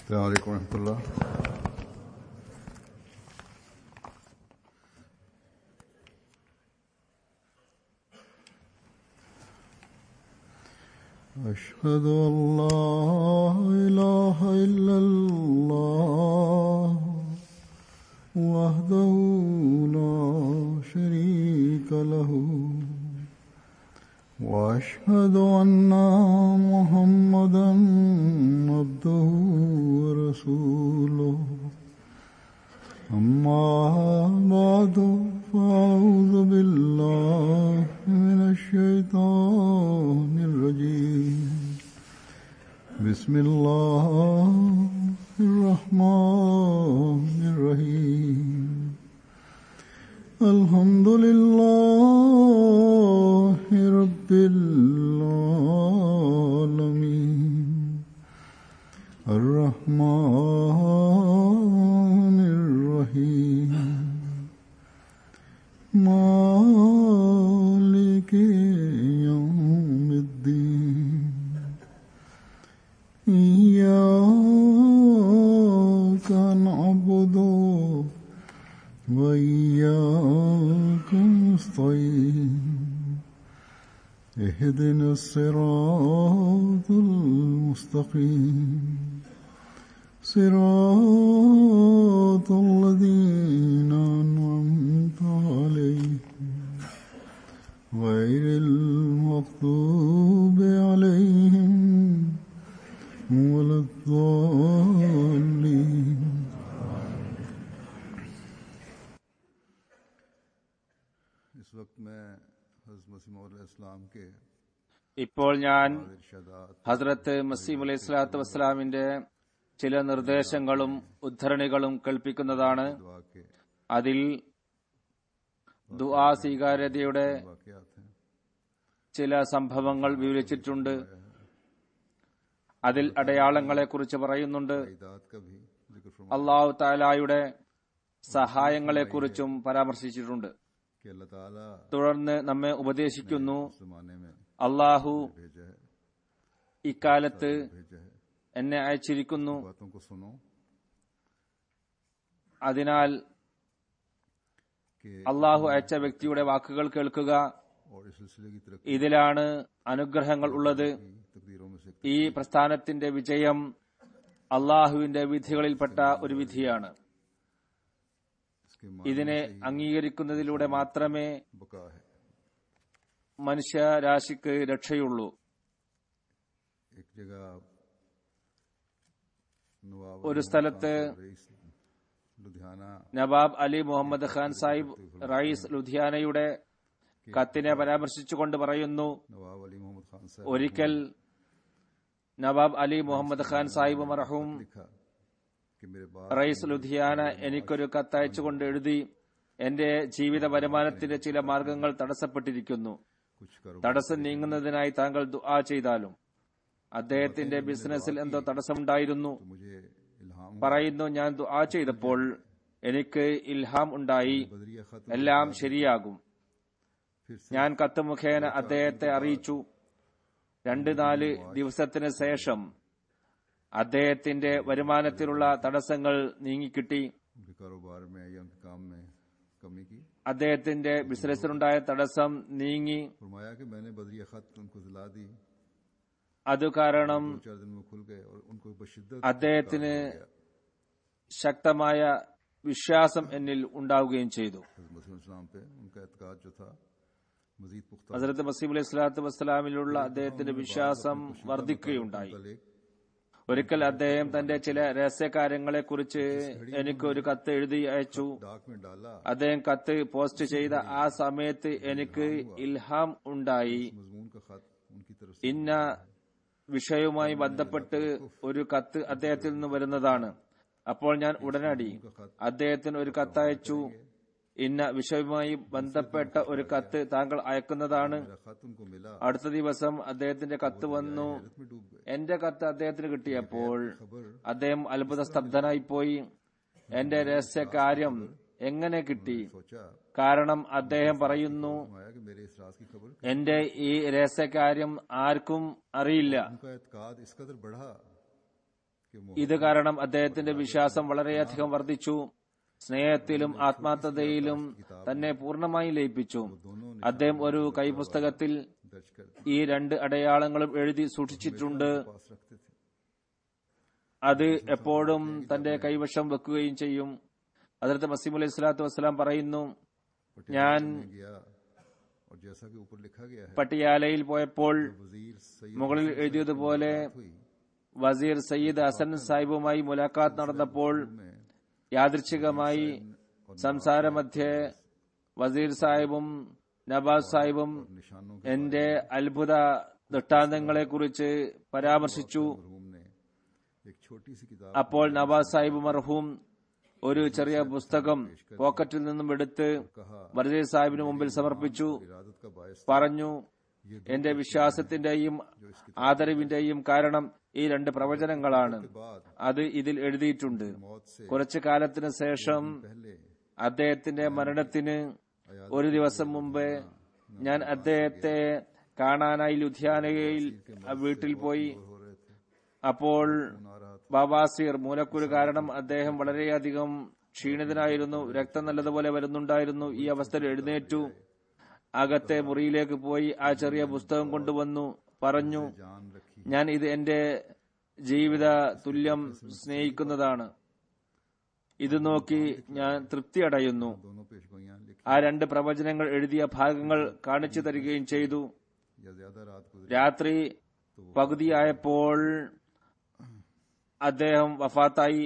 السلام عليكم ورحمة الله أشهد أن لا إله إلا الله وحده لا شريك له وأشهد أن محمدا عبده ورسوله أما بعد فأعوذ بالله من الشيطان الرجيم بسم الله الرحمن الرحيم الحمد لله رب العالمين الرحمن الرحيم مالك يوم الدين إياك نعبد وإياك نستعين اهدنا الصراط المستقيم صراط الذين أنعمت عليهم غير المغضوب عليهم ولا الضالين इस वक्त मैं हज़रत मसीह इस्लाम के ഇപ്പോൾ ഞാൻ इरशादात ഹസ്രത്ത് മസീം അലൈഹി സ്വലാത്തു വസ്സലാമിന്റെ ചില നിർദ്ദേശങ്ങളും ഉദ്ധരണികളും കേൾപ്പിക്കുന്നതാണ് दुआ के അതിൽ ദുആ സ്വീകാര്യതയുടെ वाकयात हैं ചില സംഭവങ്ങൾ വിവരിച്ചിട്ടുണ്ട് അതിൽ അടയാളങ്ങളെക്കുറിച്ച് പറയുന്നുണ്ട് ईदात का भी जिक्र फरमा അള്ളാഹു താലായുടെ സഹായങ്ങളെക്കുറിച്ചും പരാമർശിച്ചിട്ടുണ്ട് कि अल्लाह ताला തുടർന്ന് നമ്മെ ഉപദേശിക്കുന്നു उस जमाने में അള്ളാഹു भेजा है ഇക്കാലത്ത് भेजा है എന്നെ അയച്ചിരിക്കുന്നു बातों को सुनो അതിനാൽ कि അള്ളാഹു അയച്ച വ്യക്തിയുടെ വാക്കുകൾ കേൾക്കുക और इस सिलसिले की तरक्की ഇതിലാണ് അനുഗ്രഹങ്ങൾ ഉള്ളത് की तकदीरों में से एक ഈ പ്രസ്ഥാനത്തിന്റെ വിജയം അള്ളാഹുവിന്റെ വിധികളിൽപ്പെട്ട ഒരു വിധിയാണ് इसके ഇതിനെ मानने से അംഗീകരിക്കുന്നതിലൂടെ മാത്രമേ ही बका है മനുഷ്യരാശിക്ക് രക്ഷയുള്ളൂ एक जगह नवाब ഒരു സ്ഥലത്ത് रईस लुधियाना നവാബ് അലി മുഹമ്മദ് ഖാൻ സാഹിബ് റയീസ് ലുധിയാനയുടെ കത്തിനെ പരാമർശിച്ചുകൊണ്ട് പറയുന്നു नवाब अली मोहम्मद खान साहब ഒരിക്കൽ നവാബ് അലി മുഹമ്മദ് ഖാൻ സാഹിബ് മർഹൂം लिखा कि मेरे बाद റയീസ് ലുധിയാന എനിക്കൊരു കത്തയച്ചുകൊണ്ട് എഴുതി എന്റെ ജീവിത വരുമാനത്തിന്റെ ചില മാർഗങ്ങൾ തടസ്സപ്പെട്ടിരിക്കുന്നു कुछ करो തടസ്സം നീങ്ങുന്നതിനായി താങ്കൾ ദുആ ചെയ്താലും അദ്ദേഹത്തിന്റെ ബിസിനസ്സിൽ എന്തോ തടസ്സമുണ്ടായിരുന്നു तो मुझे इल्हाम हुआ। പറയുന്നു ഞാൻ ദുആ ചെയ്തപ്പോൾ എനിക്ക് ഇൽഹാം ഉണ്ടായി बदरिया खत എല്ലാം ശരിയാകും फिर से ഞാൻ കത്ത് മുഖേന അദ്ദേഹത്തെ അറിയിച്ചു രണ്ട് നാല് ദിവസത്തിന് ശേഷം അദ്ദേഹത്തിന്റെ വരുമാനത്തിലുള്ള തടസ്സങ്ങൾ നീങ്ങിക്കിട്ടി उनके कारोबार में या उनके काम में कमी की അദ്ദേഹത്തിന്റെ ബിസിനസ്സിലുണ്ടായ തടസ്സം നീങ്ങി फरमाया कि मैंने बदरिया खत उनको दिला दी അത് കാരണം दो चार दिन में खुल गए और उनको बशिद्दत അദ്ദേഹത്തിന് ശക്തമായ വിശ്വാസം എന്നിൽ ഉണ്ടാവുകയും ചെയ്തു हज़रत मसीह इस्लाम पे उनका एतकाद जो था मजीद पुख्ता ഹസരത്ത് മസീം അലൈഹി സ്വലാത്തു വസ്സലാമിലുള്ള അദ്ദേഹത്തിന്റെ വിശ്വാസം വർദ്ധിക്കുകയുണ്ടായി मुतलिक ഒരിക്കൽ അദ്ദേഹം തന്റെ ചില രഹസ്യകാര്യങ്ങളെ കുറിച്ച് എനിക്ക് ഒരു കത്ത് എഴുതി അയച്ചു डाक में डाला അദ്ദേഹം കത്ത് പോസ്റ്റ് ചെയ്ത ആ സമയത്ത് എനിക്ക് ഇൽഹാം ഉണ്ടായി मजमून का खत उनकी तरफ से ഇന്ന വിഷയവുമായി ബന്ധപ്പെട്ട് ഒരു കത്ത് അദ്ദേഹത്തിൽ നിന്ന് വരുന്നതാണ് അപ്പോൾ ഞാൻ ഉടനടി അദ്ദേഹത്തിന് ഒരു കത്തയച്ചു ഇന്ന വിഷയവുമായി ബന്ധപ്പെട്ട ഒരു കത്ത് താങ്കൾ അയക്കുന്നതാണ് मेरा खत उनको मिला അടുത്ത ദിവസം അദ്ദേഹത്തിന്റെ കത്ത് വന്നു में डूब गए എന്റെ കത്ത് അദ്ദേഹത്തിന് കിട്ടിയപ്പോൾ അദ്ദേഹം അത്ഭുത സ്തബ്ധനായി പോയി എന്റെ രഹസ്യ കാര്യം എങ്ങനെ കിട്ടി सोचा കാരണം അദ്ദേഹം പറയുന്നു फरमाया कि मेरे इस राज की खबर എന്റെ ഈ രഹസ്യകാര്യം ആർക്കും അറിയില്ല उनका एतकाद इस कदर बढ़ा कि ഇത് കാരണം അദ്ദേഹത്തിന്റെ വിശ്വാസം വളരെയധികം വർദ്ധിച്ചു സ്നേഹത്തിലും ആത്മാർത്ഥതയിലും തന്നെ പൂർണ്ണമായും ലയിപ്പിച്ചു അദ്ദേഹം ഒരു കൈപുസ്തകത്തിൽ दर्ज कर दी ഈ രണ്ട് അടയാളങ്ങളും എഴുതി സൂക്ഷിച്ചിട്ടുണ്ട് पास रखते थे അത് എപ്പോഴും തന്റെ കൈവശം വെക്കുകയും ചെയ്യും അതിർത്ത് മസീം അലൈഹി സ്വലാത്തു വസ്സലാം പറയുന്നു ഞാൻ में गया और जैसा कि ऊपर लिखा गया है പട്ടിയാലയിൽ പോയപ്പോൾ वजीर सैयद മുകളിൽ എഴുതിയതുപോലെ हुई വസീർ സയ്യിദ് ഹസൻ സാഹിബുമായി മുലാഖാത്ത് നടന്നപ്പോൾ में യാദൃച്ഛികമായി സംസാരമധ്യേ വസീർ സാഹിബും നവാസ് സാഹിബും निशानों എന്റെ അത്ഭുത ദൃഷ്ടാന്തങ്ങളെ കുറിച്ച് പരാമർശിച്ചു मरहूम ने एक छोटी सी किताब അപ്പോൾ നവാസ് സാഹിബ് മർഹൂം ഒരു ചെറിയ പുസ്തകം പോക്കറ്റിൽ നിന്നും എടുത്ത് कहा വസീർ സാഹിബിന് മുമ്പിൽ സമർപ്പിച്ചു इरादत का बायस പറഞ്ഞു എന്റെ വിശ്വാസത്തിന്റെയും ആദരവിന്റെയും കാരണം ഈ രണ്ട് പ്രവചനങ്ങളാണ് बाद അത് ഇതിൽ എഴുതിയിട്ടുണ്ട് मौत से കുറച്ചു കാലത്തിന് ശേഷം पहले അദ്ദേഹത്തിന്റെ മരണത്തിന് ഒരു ദിവസം മുമ്പ് ഞാൻ അദ്ദേഹത്തെ കാണാനായി ലുധിയാനയിൽ വീട്ടിൽ പോയി हो रहे थे അപ്പോൾ आ रहा था ബാബാസിർ മൂലക്കുരു കാരണം അദ്ദേഹം വളരെയധികം ക്ഷീണിതനായിരുന്നു രക്തം നല്ലതുപോലെ വരുന്നുണ്ടായിരുന്നു ഈ അവസ്ഥയിൽ എഴുന്നേറ്റു അകത്തെ മുറിയിലേക്ക് പോയി ആ ചെറിയ പുസ്തകം കൊണ്ടുവന്നു പറഞ്ഞു जान रखी ഞാൻ ഇത് എന്റെ ജീവിത തുല്യം സ്നേഹിക്കുന്നതാണ് ഇത് നോക്കി ഞാൻ തൃപ്തി അടയുന്നു दोनों पेशगोइयां लिखी ആ രണ്ട് പ്രവചനങ്ങൾ എഴുതിയ ഭാഗങ്ങൾ കാണിച്ചു തരികയും ചെയ്തു या ज्यादा रात गुजरी രാത്രി പകുതിയായപ്പോൾ അദ്ദേഹം വഫാത്തായി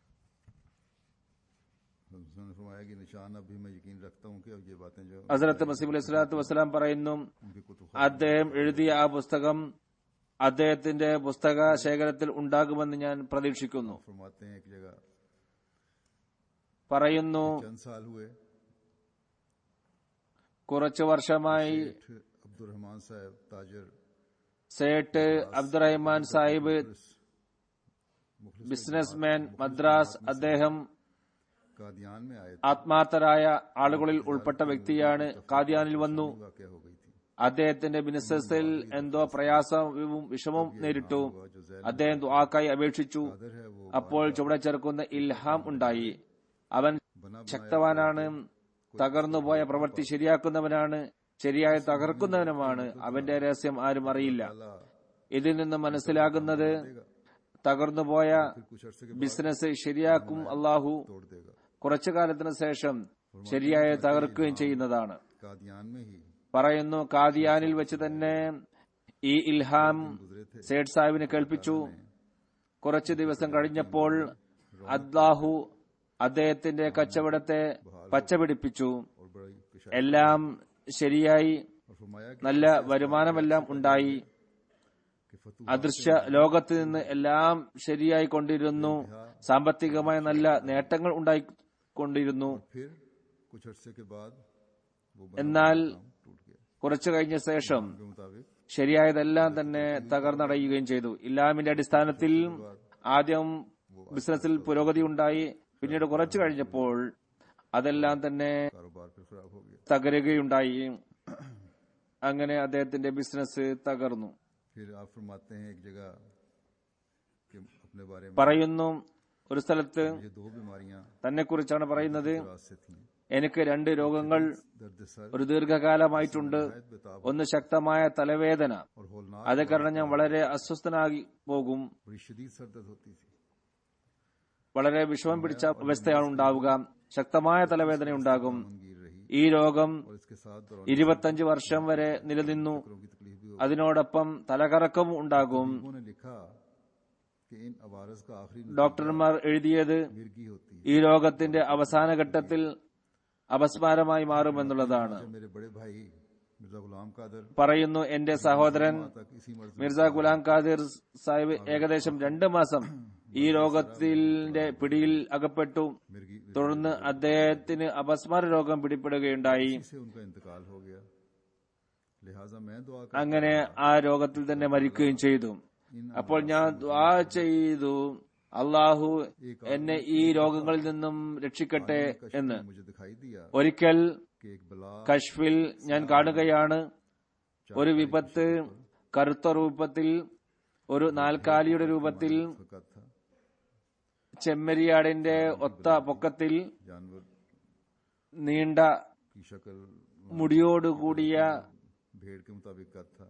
उसने फरमाया कि निशान अब भी मैं यकीन रखता हूँ कि अब ये बातें जो ഹസരത്ത് മസീബ് അലൈഹി സ്വലാത്തു വസ്സലാം പറയുന്നു उनकी कुतुब അദ്ദേഹം എഴുതിയ ആ പുസ്തകം അദ്ദേഹത്തിന്റെ പുസ്തക ശേഖരത്തിൽ ഉണ്ടാകുമെന്ന് ഞാൻ പ്രതീക്ഷിക്കുന്നു फरमाते हैं एक जगह പറയുന്നു चंद साल हुए കുറച്ചു വർഷമായി सेठ अब्दुलरहमान साहब ताजर സേട്ട് അബ്ദുറഹ്മാൻ സാഹിബ് ബിസിനസ്മാൻ മദ്രാസ് അദ്ദേഹം कादियान में आए थे ആത്മാർത്ഥരായ ആളുകളിൽ ഉൾപ്പെട്ട വ്യക്തിയാണ് കാദിയാനിൽ വന്നു वाकया हो गई थी അദ്ദേഹത്തിന്റെ ബിസിനസ്സിൽ എന്തോ പ്രയാസവും വിഷമവും നേരിട്ടു അദ്ദേഹം ദുആക്കായി അപേക്ഷിച്ചു कादर है वो അപ്പോൾ ചുവടെ ചേർക്കുന്ന ഇൽഹാം ഉണ്ടായി അവൻ बना ശക്തവാനാണ് തകർന്നുപോയ പ്രവൃത്തി ശരിയാക്കുന്നവനാണ് ശരിയായി തകർക്കുന്നവനുമാണ് അവന്റെ രഹസ്യം ആരും അറിയില്ല वाला ഇതിൽ നിന്ന് മനസ്സിലാകുന്നത് തകർന്നുപോയ फिर कुछ अरसे के ബിസിനസ് ശരിയാക്കും അള്ളാഹു तोड़ देगा കുറച്ചു കാലത്തിന് ശേഷം ശരിയായി തകർക്കുകയും ചെയ്യുന്നതാണ് कादियान में ही പറയുന്നു കാദിയാനിൽ വെച്ച് തന്നെ ഈ ഇൽഹാം സേഠ് സാഹിബിനെ കേൾപ്പിച്ചു കുറച്ചു ദിവസം കഴിഞ്ഞപ്പോൾ അദ്ലാഹു അദ്ദേഹത്തിന്റെ കച്ചവടത്തെ പച്ചപിടിപ്പിച്ചു और बड़ी पेशा എല്ലാം ശരിയായി और फरमाया कि നല്ല വരുമാനമെല്ലാം ഉണ്ടായി कि फतू അദൃശ്യ ലോകത്ത് നിന്ന് എല്ലാം ശരിയായി കൊണ്ടിരുന്നു സാമ്പത്തികമായ നല്ല നേട്ടങ്ങൾ ഉണ്ടായിക്കൊണ്ടിരുന്നു फिर कुछ अरसे के बाद वो എന്നാൽ टूट गया കുറച്ചു കഴിഞ്ഞ ശേഷം के मुताबिक ശരിയായതെല്ലാം തന്നെ തകർന്നടയുകയും ചെയ്തു ഇല്ലാമിന്റെ അടിസ്ഥാനത്തിൽ ആദ്യം ബിസിനസ്സിൽ പുരോഗതി ഉണ്ടായി പിന്നീട് കുറച്ചു കഴിഞ്ഞപ്പോൾ അതെല്ലാം തന്നെ कारोबार फिर खराब हो गया തകരുകയുണ്ടായി അങ്ങനെ അദ്ദേഹത്തിന്റെ ബിസിനസ് തകർന്നു फिर आप फरमाते हैं एक जगह कि अपने बारे में പറയുന്നു ഒരു സ്ഥലത്ത് ये दो बीमारियां തന്നെ കുറിച്ചാണ് പറയുന്നത് रात से थी എനിക്ക് രണ്ട് രോഗങ്ങൾ दर्द सर ഒരു ദീർഘകാലമായിട്ടുണ്ട് शायद बेताब ഒന്ന് ശക്തമായ തലവേദന और होलनाक അത് കാരണം ഞാൻ വളരെ അസ്വസ്ഥനായി പോകും बड़ी शदीद सर दर्द होती थी വളരെ വിഷമം പിടിച്ച അവസ്ഥയാണ് ഉണ്ടാവുക ശക്തമായ തലവേദന ഉണ്ടാകും मनगीर रही ഈ രോഗം और इसके साथ दौरान ഇരുപത്തഞ്ച് വർഷം വരെ നിലനിന്നു की तकलीफ भी हो അതിനോടൊപ്പം തലകറക്കവും ഉണ്ടാകും उन्होंने लिखा कि इन अवारस का आखिरी नतीजा ഡോക്ടർമാർ എഴുതിയത് मिर्गी होती है ഈ രോഗത്തിന്റെ അവസാന ഘട്ടത്തിൽ അപസ്മാരമായി മാറുമെന്നുള്ളതാണ് जब मेरे बड़े भाई मिर्जा गुलाम कादर പറയുന്നു എന്റെ സഹോദരൻ तक इसी मर्ज में മിർസ ഗുലാം ഖാദിർ സാഹിബ് ഏകദേശം രണ്ട് മാസം ഈ രോഗത്തിന്റെ പിടിയിൽ അകപ്പെട്ടു मिर्गी തുടർന്ന് അദ്ദേഹത്തിന് അപസ്മാര രോഗം പിടിപ്പെടുകയുണ്ടായി से उनका इंतकाल हो गया लिहाजा मैं दुआ कर അങ്ങനെ ആ രോഗത്തിൽ തന്നെ മരിക്കുകയും ചെയ്തു അപ്പോൾ ഞാൻ ദ്വാ ചെയ്തു അള്ളാഹു എന്നെ ഈ രോഗങ്ങളിൽ നിന്നും രക്ഷിക്കട്ടെ എന്ന് मुझे दिखाई दिया ഒരിക്കൽ कि एक बला കശ്ഫിൽ ഞാൻ കാണുകയാണ് ഒരു വിപത്ത് കറുത്ത രൂപത്തിൽ ഒരു നാൽക്കാലിയുടെ രൂപത്തിൽ फकत था ചെമ്മരിയാടിന്റെ ഒത്ത പൊക്കത്തിൽ जानवर നീണ്ട की शक्ल മുടിയോടുകൂടിയ भेड़ के मुताबिक कद था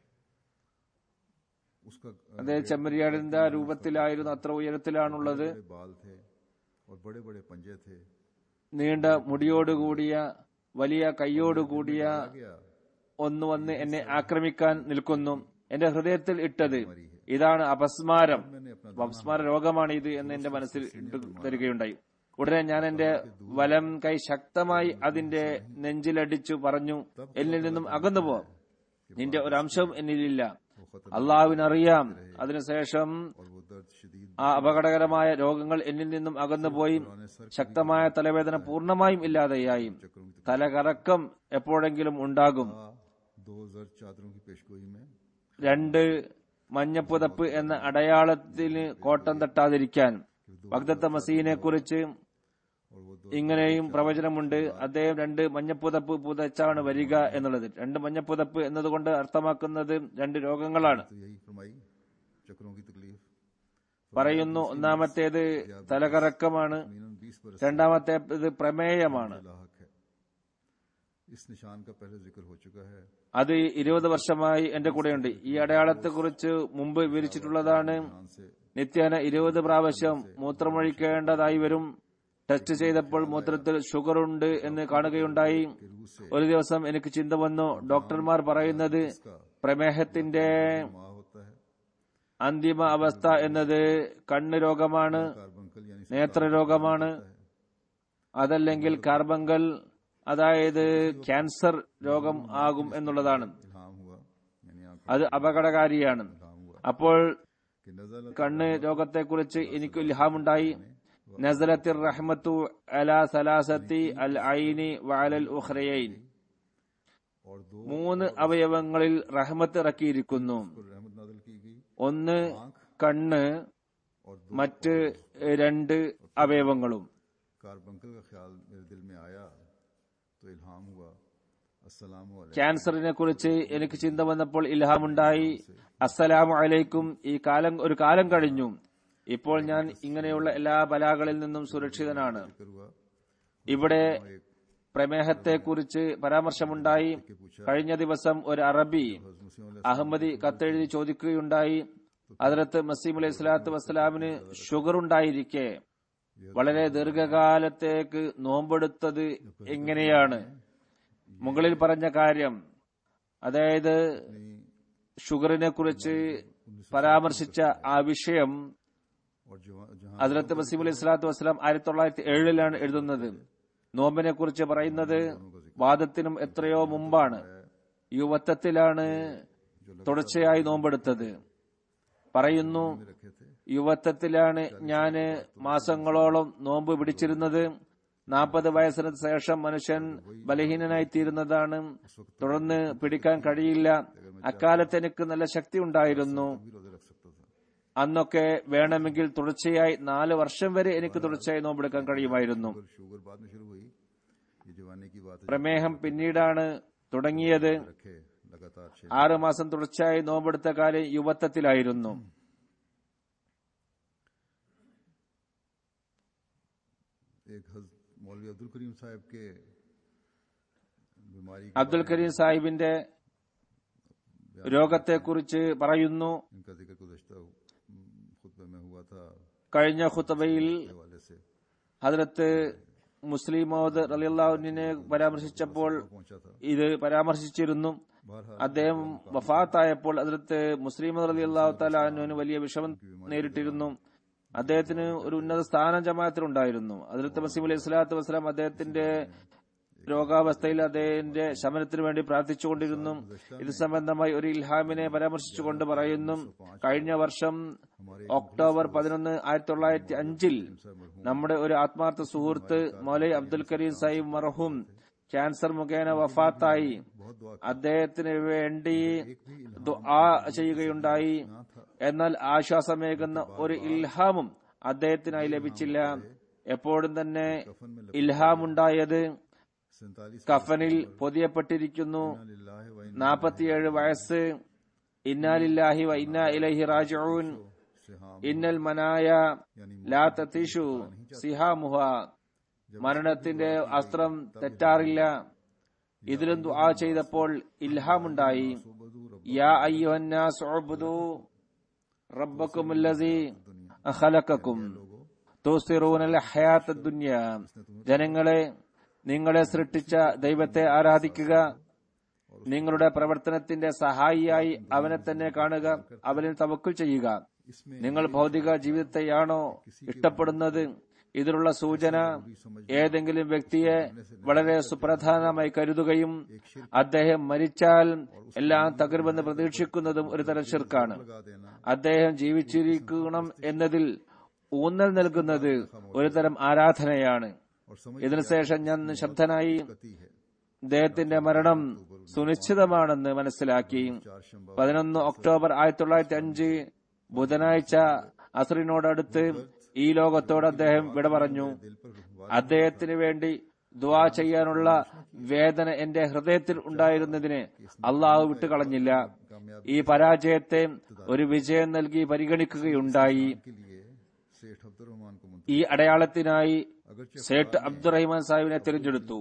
उसका അത് ചെമ്മരിയാടിന്റെ ആ രൂപത്തിലായിരുന്നു അത്ര ഉയരത്തിലാണുള്ളത് बड़े बाल थे और बड़े बड़े पंजे थे നീണ്ട മുടിയോടുകൂടിയ വലിയ കൈയോടുകൂടിയ गया ഒന്ന് വന്ന് എന്നെ ആക്രമിക്കാൻ നിൽക്കുന്നു എന്റെ ഹൃദയത്തിൽ ഇട്ടത് ഇതാണ് അപസ്മാരം मैंने अपना അപസ്മാര രോഗമാണ് ഇത് എന്ന് എന്റെ മനസ്സിൽ ഇട്ടു തരികയുണ്ടായി ഉടനെ ഞാൻ എന്റെ വലം കൈ ശക്തമായി അതിന്റെ നെഞ്ചിലടിച്ചു പറഞ്ഞു എന്നിൽ നിന്നും അകന്നു പോ നിന്റെ ഒരു അംശം എന്നിലില്ല അള്ളാവിനറിയാം അതിനുശേഷം और वो दर्द शदीद ആ അപകടകരമായ രോഗങ്ങൾ എന്നിൽ നിന്നും അകന്നുപോയി ശക്തമായ തലവേദന പൂർണ്ണമായും ഇല്ലാതെയായി चक्रों की തലകറക്കം എപ്പോഴെങ്കിലും ഉണ്ടാകും तकलीफ दो जर चादरों की पेशगोई में രണ്ട് മഞ്ഞപ്പുതപ്പ് എന്ന അടയാളത്തിന് കോട്ടം തട്ടാതിരിക്കാൻ ഭക്തത്ത മസീനെ കുറിച്ച് और वो दो ഇങ്ങനെയും പ്രവചനമുണ്ട് അദ്ദേഹം രണ്ട് മഞ്ഞപ്പുതപ്പ് പുതച്ചാണ് വരിക എന്നുള്ളത് രണ്ട് മഞ്ഞപ്പുതപ്പ് എന്നതുകൊണ്ട് അർത്ഥമാക്കുന്നത് രണ്ട് രോഗങ്ങളാണ് तो यही फरमाई चक्रों की तकलीफ പറയുന്നു ഒന്നാമത്തേത് തലകറക്കമാണ് मीनन बीस बरस രണ്ടാമത്തേത് പ്രമേയമാണ് लाहक है इस निशान का पहले जिक्र हो चुका है അത് ഇരുപത് വർഷമായി എന്റെ കൂടെയുണ്ട് ഈ അടയാളത്തെ കുറിച്ച് മുമ്പ് വിവരിച്ചിട്ടുള്ളതാണ് ध्यान से നിത്യേന ഇരുപത് പ്രാവശ്യം മൂത്രമൊഴിക്കേണ്ടതായി വരും ടെസ്റ്റ് ചെയ്തപ്പോൾ മൂത്രത്തിൽ ഷുഗർ ഉണ്ട് എന്ന് കാണുകയുണ്ടായി कि रूह से ഒരു ദിവസം എനിക്ക് ചിന്ത വന്നു ഡോക്ടർമാർ പറയുന്നത് പ്രമേഹത്തിന്റെ माँ होता है അന്തിമ അവസ്ഥ എന്നത് കണ്ണ് രോഗമാണ് कार्बंकल यानी നേത്രരോഗമാണ് അതല്ലെങ്കിൽ കാർബങ്കൽ അതായത് ക്യാൻസർ രോഗം ആകും എന്നുള്ളതാണ് इल्हाम हुआ यानी आंख അത് അപകടകാരിയാണ് इल्हाम हुआ അപ്പോൾ कि नजर കണ്ണ് രോഗത്തെക്കുറിച്ച് എനിക്ക് ഇൽഹാമുണ്ടായി നസലത്തിൽ റഹ്മത്തു അല സലാസത്തി അൽ ഐനി വഅലൽ ഉഖ്റയൈൻ और दो മൂന്ന് അവയവങ്ങളിൽ റഹ്മത്ത് ഇറക്കിയിരിക്കുന്നു पर रहमत नाजिल की गई ഒന്ന് കണ്ണ് और दो മറ്റ് രണ്ട് അവയവങ്ങളും कार्बंकल का ख्याल मेरे दिल में आया तो इल्हाम हुआ अस्सलाम वालेकुम ക്യാൻസറിനെ കുറിച്ച് എനിക്ക് ചിന്ത വന്നപ്പോൾ ഇൽഹാമുണ്ടായി അസ്സലാമു അലൈക്കും ഈ കാലം ഒരു കാലം കഴിഞ്ഞു ഇപ്പോൾ ഞാൻ ഇങ്ങനെയുള്ള എല്ലാ ബലാകളിൽ നിന്നും സുരക്ഷിതനാണ് जिक्र हुआ ഇവിടെ പ്രമേഹത്തെക്കുറിച്ച് പരാമർശമുണ്ടായി കഴിഞ്ഞ ദിവസം ഒരു അറബി हज़रत मुस्लिम അഹമ്മദി കത്തെഴുതി ചോദിക്കുകയുണ്ടായി അതിലത്ത് മസീം അലൈഹി സ്വലാത്തു വസ്സലാമിന് ഷുഗർ ഉണ്ടായിരിക്കെ വളരെ ദീർഘകാലത്തേക്ക് നോമ്പെടുത്തത് എങ്ങനെയാണ് മുകളിൽ പറഞ്ഞ കാര്യം അതായത് ഷുഗറിനെ കുറിച്ച് പരാമർശിച്ച ആ വിഷയം और जहाँ जहाँ അതിലത്ത് മസീം അലൈഹി സ്വലാത്തു വസ്സലാം ആയിരത്തി തൊള്ളായിരത്തി ഏഴിലാണ് എഴുതുന്നത് നോമ്പിനെ കുറിച്ച് പറയുന്നത് വാദത്തിനും എത്രയോ മുമ്പാണ് യുവത്വത്തിലാണ് തുടർച്ചയായി നോമ്പെടുത്തത് പറയുന്നു रखे थे യുവത്വത്തിലാണ് ഞാന് മാസങ്ങളോളം നോമ്പ് പിടിച്ചിരുന്നത് നാൽപ്പത് വയസ്സിന് ശേഷം മനുഷ്യൻ ബലഹീനനായി തീരുന്നതാണ് തുടർന്ന് പിടിക്കാൻ കഴിയില്ല അക്കാലത്ത് എനിക്ക് നല്ല ശക്തി ഉണ്ടായിരുന്നു भी रोजे रख सकता था അന്നൊക്കെ വേണമെങ്കിൽ തുടർച്ചയായി നാല് വർഷം വരെ എനിക്ക് തുടർച്ചയായി നോമ്പെടുക്കാൻ കഴിയുമായിരുന്നു पर शुगर बाद में शुरू हुई ये जवानी की बात है പ്രമേഹം പിന്നീടാണ് തുടങ്ങിയത് रखे लगातार छह ആറ് മാസം തുടർച്ചയായി നോമ്പെടുത്ത കാലം യുവത്വത്തിലായിരുന്നു एक हज मौलवी अब्दुल करीम साहब के बीमारी के അബ്ദുൽ കരീം സാഹിബിന്റെ രോഗത്തെക്കുറിച്ച് പറയുന്നു इनका जिक्र गुजश्ता खुतबे में हुआ था കഴിഞ്ഞ ഖുത്തബയിൽ हवाले से ഹദ്രത്ത് മുസ്ലിം മൗദ് റലിയുള്ളാഹുവിനെ പരാമർശിച്ചപ്പോൾ पहुंचा था ഇത് പരാമർശിച്ചിരുന്നു बहरहाल അദ്ദേഹം വഫാത്തായപ്പോൾ അതിലത്ത് മുസ്ലിം റലി അള്ളാഹു താലാനുവിന് വലിയ വിഷമം നേരിട്ടിരുന്നു അദ്ദേഹത്തിന് ഒരു ഉന്നത സ്ഥാനം ജമാഅത്തിലുണ്ടായിരുന്നു അതിലത്ത് മസീം അലൈഹി സ്വലാത്തു വസ്സലാം അദ്ദേഹത്തിന്റെ രോഗാവസ്ഥയിൽ അദ്ദേഹത്തിന്റെ ശമനത്തിനു വേണ്ടി പ്രാർത്ഥിച്ചുകൊണ്ടിരുന്നു ഇത് സംബന്ധമായി ഒരു ഇൽഹാമിനെ പരാമർശിച്ചുകൊണ്ട് പറയുന്നു കഴിഞ്ഞ വർഷം ഒക്ടോബർ പതിനൊന്ന് ആയിരത്തി തൊള്ളായിരത്തി അഞ്ചിൽ നമ്മുടെ ഒരു ആത്മാർത്ഥ സുഹൃത്ത് മൗലൈ അബ്ദുൽ കരീം സാഹിബ് മർഹൂം ക്യാൻസർ മുഖേന വഫാത്തായി बहुत दुआ അദ്ദേഹത്തിന് വേണ്ടി ദുആ ചെയ്യുകയുണ്ടായി എന്നാൽ ആശ്വാസമേകുന്ന ഒരു ഇൽഹാമും അദ്ദേഹത്തിനായി ലഭിച്ചില്ല എപ്പോഴും തന്നെ ഇൽഹാമുണ്ടായത് सैतालीस കഫനിൽ പൊതിയപ്പെട്ടിരിക്കുന്നു लिल्लाह व നാൽപ്പത്തിയേഴ് വയസ്സ് ഇന്നാലില്ലാഹി വ ഇന്നാ ഇലൈഹി റാജിഊൻ ഇന്നൽ മനായ ലാ തീഷു സിഹാമുഹ മരണത്തിന്റെ അസ്ത്രം തെറ്റാറില്ല ഇതിലും ദുആ ചെയ്തപ്പോൾ ഇൽഹാമുണ്ടായി യാ അയ്യുഹന്നാസ് ഉബ്ദു റബ്ബക്കുമുല്ലസീ ഖലഖക്കും തുസിറൂനൽ ഹയാത്ത ദുനിയ ജനങ്ങളെ നിങ്ങളെ സൃഷ്ടിച്ച ദൈവത്തെ ആരാധിക്കുക നിങ്ങളുടെ പ്രവർത്തനത്തിന്റെ സഹായിയായി അവനെ തന്നെ കാണുക അവനിൽ തവക്കുൽ ചെയ്യുക നിങ്ങൾ ഭൗതിക ജീവിതത്തെയാണോ ഇഷ്ടപ്പെടുന്നത് ഇതിനുള്ള സൂചന ഏതെങ്കിലും വ്യക്തിയെ വളരെ സുപ്രധാനമായി കരുതുകയും അദ്ദേഹം മരിച്ചാൽ എല്ലാം തകരുമെന്ന് പ്രതീക്ഷിക്കുന്നതും ഒരു തരം ശിർക്കാണ് അദ്ദേഹം ജീവിച്ചിരിക്കണം എന്നതിൽ ഊന്നൽ നൽകുന്നത് ഒരു തരം ആരാധനയാണ് ഇതിനുശേഷം ഞാൻ നിശബ്ദനായി അദ്ദേഹത്തിന്റെ മരണം സുനിശ്ചിതമാണെന്ന് മനസ്സിലാക്കി പതിനൊന്ന് ഒക്ടോബർ ആയിരത്തി തൊള്ളായിരത്തി അഞ്ച് ബുധനാഴ്ച അസറിനോടടുത്ത് ഈ ലോകത്തോട് അദ്ദേഹം വിട പറഞ്ഞു അദ്ദേഹത്തിന് വേണ്ടി ദുവാ ചെയ്യാനുള്ള വേദന എന്റെ ഹൃദയത്തിൽ ഉണ്ടായിരുന്നതിന് അള്ളാഹു വിട്ടുകളഞ്ഞില്ല ഈ പരാജയത്തെ ഒരു വിജയം നൽകി പരിഗണിക്കുകയുണ്ടായി ഈ അടയാളത്തിനായി സേട്ട് അബ്ദുറഹിമാൻ സാഹിബിനെ തിരഞ്ഞെടുത്തു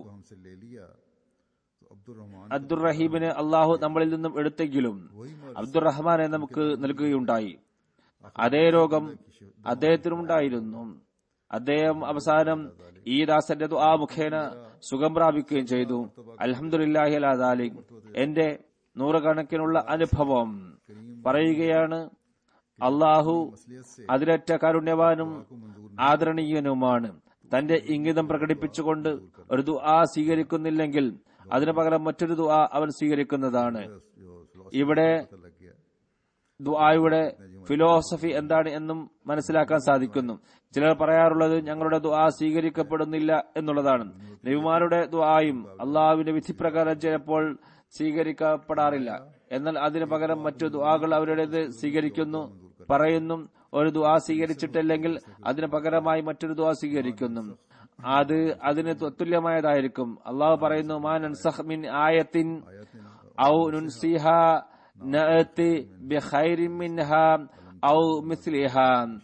അബ്ദുറഹീമിനെ അള്ളാഹു നമ്മളിൽ നിന്നും എടുത്തെങ്കിലും അബ്ദുറഹ്മാനെ നമുക്ക് നൽകുകയുണ്ടായി അതേ രോഗം അദ്ദേഹത്തിനുണ്ടായിരുന്നു അദ്ദേഹം അവസാനം ഈ ദാസന്റെ ആ മുഖേന സുഖം പ്രാപിക്കുകയും ചെയ്തു അലഹമുല്ലാഹി അലാദാലി എന്റെ നൂറുകണക്കിനുള്ള അനുഭവം പറയുകയാണ് അള്ളാഹു അതിരറ്റ കാരുണ്യവാനും ആദരണീയനുമാണ് തന്റെ ഇംഗിതം പ്രകടിപ്പിച്ചുകൊണ്ട് ഒരു ദുആ സ്വീകരിക്കുന്നില്ലെങ്കിൽ അതിനു പകരം മറ്റൊരു ദുആ അവൻ സ്വീകരിക്കുന്നതാണ് ഇവിടെ ദുആയുടെ ഫിലോസഫി എന്താണ് എന്നും മനസ്സിലാക്കാൻ സാധിക്കുന്നു ചിലർ പറയാറുള്ളത് ഞങ്ങളുടെ ദുആ സ്വീകരിക്കപ്പെടുന്നില്ല എന്നുള്ളതാണ് നബിമാരുടെ ദുആയും അള്ളാഹുവിന്റെ വിധിപ്രകാരം ചിലപ്പോൾ സ്വീകരിക്കപ്പെടാറില്ല എന്നാൽ അതിനു പകരം മറ്റു ദുആകൾ അവരുടേത് സ്വീകരിക്കുന്നു പറയുന്നു ഒരു ദുആ സ്വീകരിച്ചിട്ടില്ലെങ്കിൽ അതിന് പകരമായി മറ്റൊരു ദുആ സ്വീകരിക്കുന്നു അത് അതിന് തുല്യമായതായിരിക്കും അള്ളാഹു പറയുന്നു മാ നൻസഖ് മിൻ ആയത്തിൻ ഔ നുൻസിഹ നഅതി ബിഖൈരിൻ മിൻഹ ഔ മിസ്ലിഹ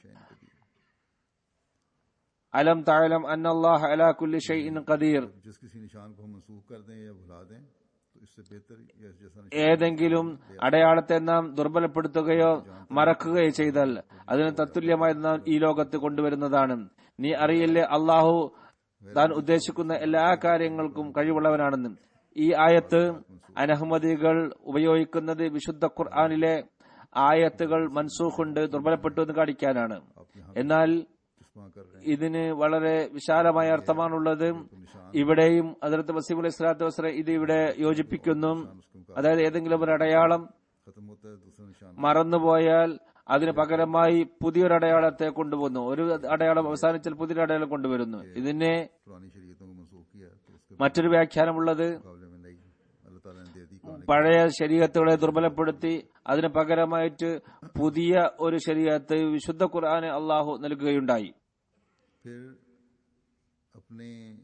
അലം തഅലം അന്ന അല്ലാഹ അലാ കുല്ലി ഷൈഇൻ ഖദീർ जिस किसी निशान को हम मनसूख कर दें या भुला दें तो इससे बेहतर या जैसा निशान ഏതെങ്കിലും അടയാളത്തെ നാം ദുർബലപ്പെടുത്തുകയോ മറക്കുകയോ ചെയ്താൽ അതിന് തത്തുല്യമായി നാം ഈ ലോകത്ത് കൊണ്ടുവരുന്നതാണ് നീ അറിയില്ലേ അള്ളാഹു താൻ ഉദ്ദേശിക്കുന്ന എല്ലാ കാര്യങ്ങൾക്കും കഴിവുള്ളവനാണെന്ന് ഈ ആയത്ത് അനഹമ്മദികൾ ഉപയോഗിക്കുന്നത് വിശുദ്ധ ഖുർആാനിലെ ആയത്തുകൾ മൻസൂഖുണ്ട് ദുർബലപ്പെട്ടു എന്ന് കാണിക്കാനാണ് എന്നാൽ चुस्मा कर रहे ഇതിന് വളരെ വിശാലമായ അർത്ഥമാണുള്ളത് ഇവിടെയും അതിർത്ത് വസീം അലൈഹി സ്വലാത്തു വസ്സലാം ഇത് ഇവിടെ യോജിപ്പിക്കുന്നു അതായത് ഏതെങ്കിലും ഒരു അടയാളം खत्म होता है दूसरा निशान മറന്നുപോയാൽ അതിന് പകരമായി പുതിയൊരു അടയാളത്തെ കൊണ്ടുവന്നു ഒരു അടയാളം അവസാനിച്ചാൽ പുതിയൊരു അടയാളം കൊണ്ടുവരുന്നു ഇതിനെ पुरानी शरीयतों को मनसूख किया तो उसके മറ്റൊരു വ്യാഖ്യാനമുള്ളത് मुकाबले में नहीं अल्लाह ताला ने दे दी कुरान പഴയ ശരീരത്തുകളെ ദുർബലപ്പെടുത്തി അതിന് പകരമായിട്ട് പുതിയ ഒരു ശരീരത്ത് വിശുദ്ധ ഖുർആന് അള്ളാഹു നൽകുകയുണ്ടായി फिर अपने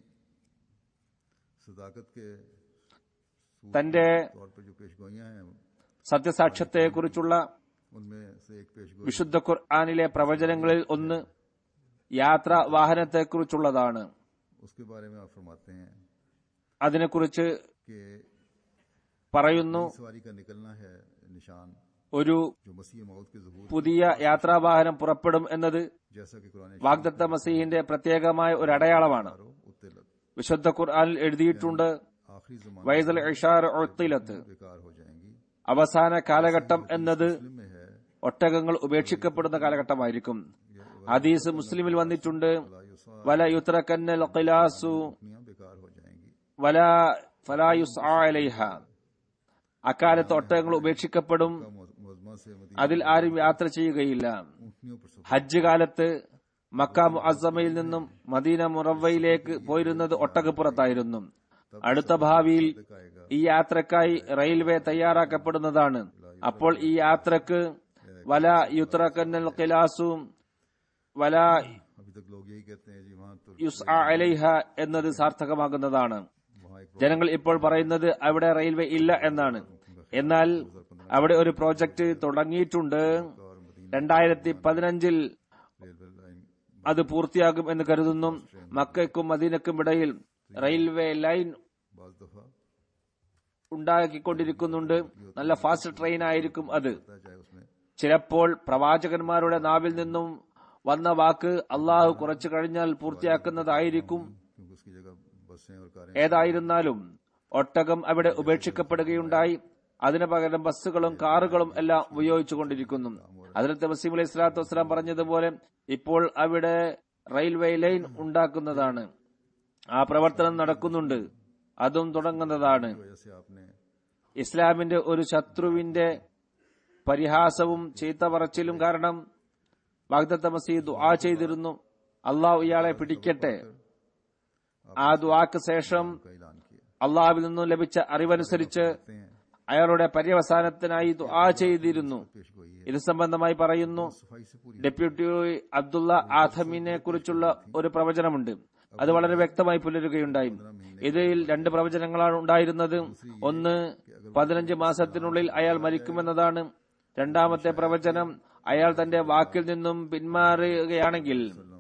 सदाकत के सूर തന്റെ तौर पर जो पेशगोइयां हैं സത്യസാക്ഷ്യത്തെ കുറിച്ചുള്ള उनमें से एक पेशगोई വിശുദ്ധ ഖുർആാനിലെ പ്രവചനങ്ങളിൽ ഒന്ന് യാത്രാ വാഹനത്തെക്കുറിച്ചുള്ളതാണ് उसके बारे में आप फरमाते हैं അതിനെക്കുറിച്ച് कि പറയുന്നു सवारी का निकलना है निशान ഒരു जो मसीह मौत के जहूर പുതിയ യാത്രാവാഹനം പുറപ്പെടും എന്നത് जैसा कि कुरान വാഗ്ദത്ത മസീഹിന്റെ പ്രത്യേകമായ ഒരു അടയാളമാണ് उत्तिलत വിശുദ്ധ ഖുർആാനിൽ എഴുതിയിട്ടുണ്ട് आखिरी जमाने വൈസൽ ഇഷാർ ഒത്തിലത്ത് बेकार हो जाएंगी അവസാന കാലഘട്ടം എന്നത് फिल्म में है ഒട്ടകങ്ങൾ ഉപേക്ഷിക്കപ്പെടുന്ന കാലഘട്ടമായിരിക്കും ഹദീസ് മുസ്ലിമിൽ വന്നിട്ടുണ്ട് വല യുത്രക്കന്നൽ ഖിലാസു दुनिया बेकार हो जाएंगी വല ഫലായുസ് അലൈഹ അക്കാലത്ത് ഒട്ടകങ്ങൾ ഉപേക്ഷിക്കപ്പെടും मुजमा से मदीना അതിൽ ആരും യാത്ര ചെയ്യുകയില്ല ऊँटनियों पर सफर ഹജ്ജ് കാലത്ത് മക്ക മുഅസ്സമയിൽ നിന്നും മദീന മുറവയിലേക്ക് പോയിരുന്നത് ഒട്ടകപ്പുറത്തായിരുന്നു അടുത്ത ഭാവിയിൽ आएगा ഈ യാത്രക്കായി റെയിൽവേ തയ്യാറാക്കപ്പെടുന്നതാണ് അപ്പോൾ ഈ യാത്രക്ക് വല യുത്രക്കന്നൽ ഖിലാസും വല अभी तक लोग यही कहते हैं जी वहाँ तो യുസ് അലൈഹ എന്നത് സാർത്ഥകമാകുന്നതാണ് वहाँ एक ജനങ്ങൾ ഇപ്പോൾ പറയുന്നത് അവിടെ റെയിൽവേ ഇല്ല എന്നാണ് എന്നാൽ അവിടെ ഒരു പ്രോജക്റ്റ് തുടങ്ങിയിട്ടുണ്ട് और मदीना രണ്ടായിരത്തി പതിനഞ്ചിൽ रेलवे लाइन അത് പൂർത്തിയാകും എന്ന് കരുതുന്നു മക്കയ്ക്കും മദീനക്കും ഇടയിൽ റെയിൽവേ ലൈൻ बाज दफा ഉണ്ടാക്കിക്കൊണ്ടിരിക്കുന്നുണ്ട് നല്ല ഫാസ്റ്റ് ട്രെയിൻ ആയിരിക്കും അത് पता चाहे उसमें ചിലപ്പോൾ പ്രവാചകന്മാരുടെ നാവിൽ നിന്നും വന്ന വാക്ക് അള്ളാഹു കുറച്ചു കഴിഞ്ഞാൽ പൂർത്തിയാക്കുന്നതായിരിക്കും क्योंकि उसकी जगह बसें और कारें ഏതായിരുന്നാലും ഒട്ടകം അവിടെ ഉപേക്ഷിക്കപ്പെടുകയുണ്ടായി അതിനു പകരം ബസ്സുകളും കാറുകളും എല്ലാം ഉപയോഗിച്ചുകൊണ്ടിരിക്കുന്നു അതിലത്തെ വസീം അലൈഹി സ്വലാത്തു വസ്സലാം പറഞ്ഞതുപോലെ ഇപ്പോൾ അവിടെ റെയിൽവേ ലൈൻ ഉണ്ടാക്കുന്നതാണ് ആ പ്രവർത്തനം നടക്കുന്നുണ്ട് അതും തുടങ്ങുന്നതാണ് वजह से आपने ഇസ്ലാമിന്റെ ഒരു ശത്രുവിന്റെ പരിഹാസവും ചീത്ത പറച്ചിലും കാരണം വാഗ്ദത്ത മസീദ് ദുആ ചെയ്തിരുന്നു അള്ളാഹു ഇയാളെ പിടിക്കട്ടെ ആ ദുആക്ക് ശേഷം का ऐलान किया അള്ളാഹുവിൽ നിന്നും ലഭിച്ച അറിവനുസരിച്ച് कहते हैं അയാളുടെ പര്യവസാനത്തിനായി ദുആ ചെയ്തിരുന്നു पेश गोई है ഇത് സംബന്ധമായി പറയുന്നു सफाई से पूरी ഡെപ്യൂട്ടി അബ്ദുള്ള ആഥമിനെ കുറിച്ചുള്ള ഒരു പ്രവചനമുണ്ട് അത് വളരെ വ്യക്തമായി പുലരുകയുണ്ടായി ഇതിൽ രണ്ട് പ്രവചനങ്ങളാണ് ഉണ്ടായിരുന്നത് ഒന്ന് പതിനഞ്ച് മാസത്തിനുള്ളിൽ അയാൾ മരിക്കുമെന്നതാണ് രണ്ടാമത്തെ പ്രവചനം അയാൾ തന്റെ വാക്കിൽ നിന്നും പിന്മാറുകയാണെങ്കിൽ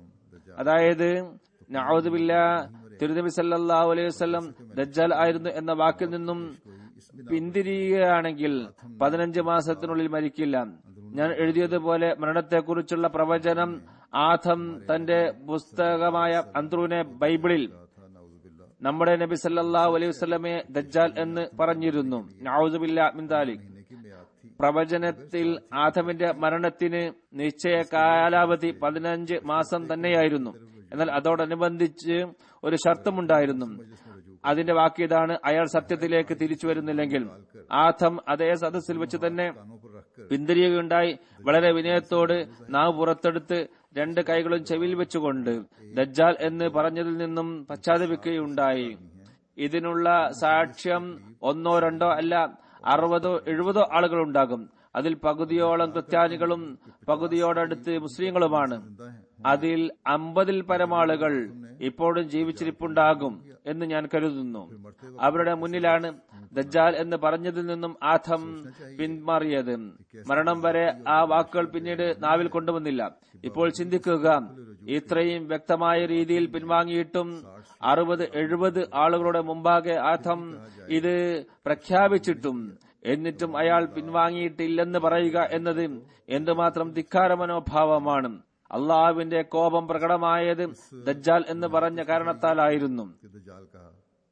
അതായത് നഔദുബില്ല തിരുനബി സല്ലല്ലാഹു അലൈഹി വസല്ലം ദജ്ജാൽ ആയിരുന്നു എന്ന വാക്കിൽ നിന്നും പിന്തിരിയുകയാണെങ്കിൽ പതിനഞ്ച് മാസത്തിനുള്ളിൽ മരിക്കില്ല ഞാൻ എഴുതിയതുപോലെ മരണത്തെക്കുറിച്ചുള്ള പ്രവചനം ആഥം തന്റെ പുസ്തകമായ അന്ത്രൂനെ ബൈബിളിൽ था नाउजुबिल्ला നമ്മുടെ നബി സല്ലല്ലാഹു അലൈഹി വസല്ലമയെ ദജ്ജാൽ എന്ന് പറഞ്ഞിരുന്നു നഔദുബില്ല മിൻ ദാലിക് महीने की मियाद थी പ്രവചനത്തിൽ ആദമിന്റെ മരണത്തിന് നിശ്ചയ കാലാവധി പതിനഞ്ച് മാസം തന്നെയായിരുന്നു എന്നാൽ അതോടനുബന്ധിച്ച് ഒരു ഷർത്തുമുണ്ടായിരുന്നു അതിന്റെ വാക്ക് ഇതാണ് അയാൾ സത്യത്തിലേക്ക് തിരിച്ചു വരുന്നില്ലെങ്കിൽ ആഥം അതേ സദസ്സിൽ വെച്ച് തന്നെ कानों पर रखकर പിന്തിരിയുകയുണ്ടായി വളരെ വിനയത്തോട് നാവ് പുറത്തെടുത്ത് രണ്ട് കൈകളും ചെവിയിൽ വെച്ചുകൊണ്ട് ദജ്ജാൽ എന്ന് പറഞ്ഞതിൽ നിന്നും പശ്ചാത്തപിക്കുകയുണ്ടായി ഇതിനുള്ള സാക്ഷ്യം ഒന്നോ രണ്ടോ അല്ല അറുപതോ എഴുപതോ ആളുകൾ ഉണ്ടാകും അതിൽ പകുതിയോളം ക്രിസ്ത്യാനികളും പകുതിയോടടുത്ത് മുസ്ലിങ്ങളുമാണ് जिंदा है അതിൽ അമ്പതിൽ പരമാളുകൾ ഇപ്പോഴും ജീവിച്ചിരിപ്പുണ്ടാകും എന്ന് ഞാൻ കരുതുന്നു അവരുടെ മുന്നിലാണ് ദജ്ജാൽ എന്ന് പറഞ്ഞതിൽ നിന്നും ആഥം പിന്മാറിയത് മരണം വരെ ആ വാക്കുകൾ പിന്നീട് നാവിൽ കൊണ്ടുവന്നില്ല ഇപ്പോൾ ചിന്തിക്കുക ഇത്രയും വ്യക്തമായ രീതിയിൽ പിൻവാങ്ങിയിട്ടും അറുപത് എഴുപത് ആളുകളുടെ മുമ്പാകെ ആഥം ഇത് പ്രഖ്യാപിച്ചിട്ടും എന്നിട്ടും അയാൾ പിൻവാങ്ങിയിട്ടില്ലെന്ന് പറയുക എന്നത് എന്തുമാത്രം ധിക്കാര മനോഭാവമാണ് അള്ളാഹുവിന്റെ കോപം പ്രകടമായത് ദജ്ജാൽ എന്ന് പറഞ്ഞ കാരണത്താലായിരുന്നു कि दज्जाल कहा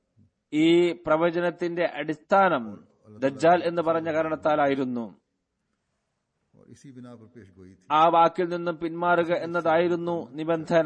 ഈ പ്രവചനത്തിന്റെ അടിസ്ഥാനം ദജ്ജാൽ എന്ന് പറഞ്ഞ കാരണത്താലായിരുന്നു और इसी बिना पर पेश गोई थी ആ വാക്കിൽ നിന്നും പിന്മാറുക എന്നതായിരുന്നു നിബന്ധന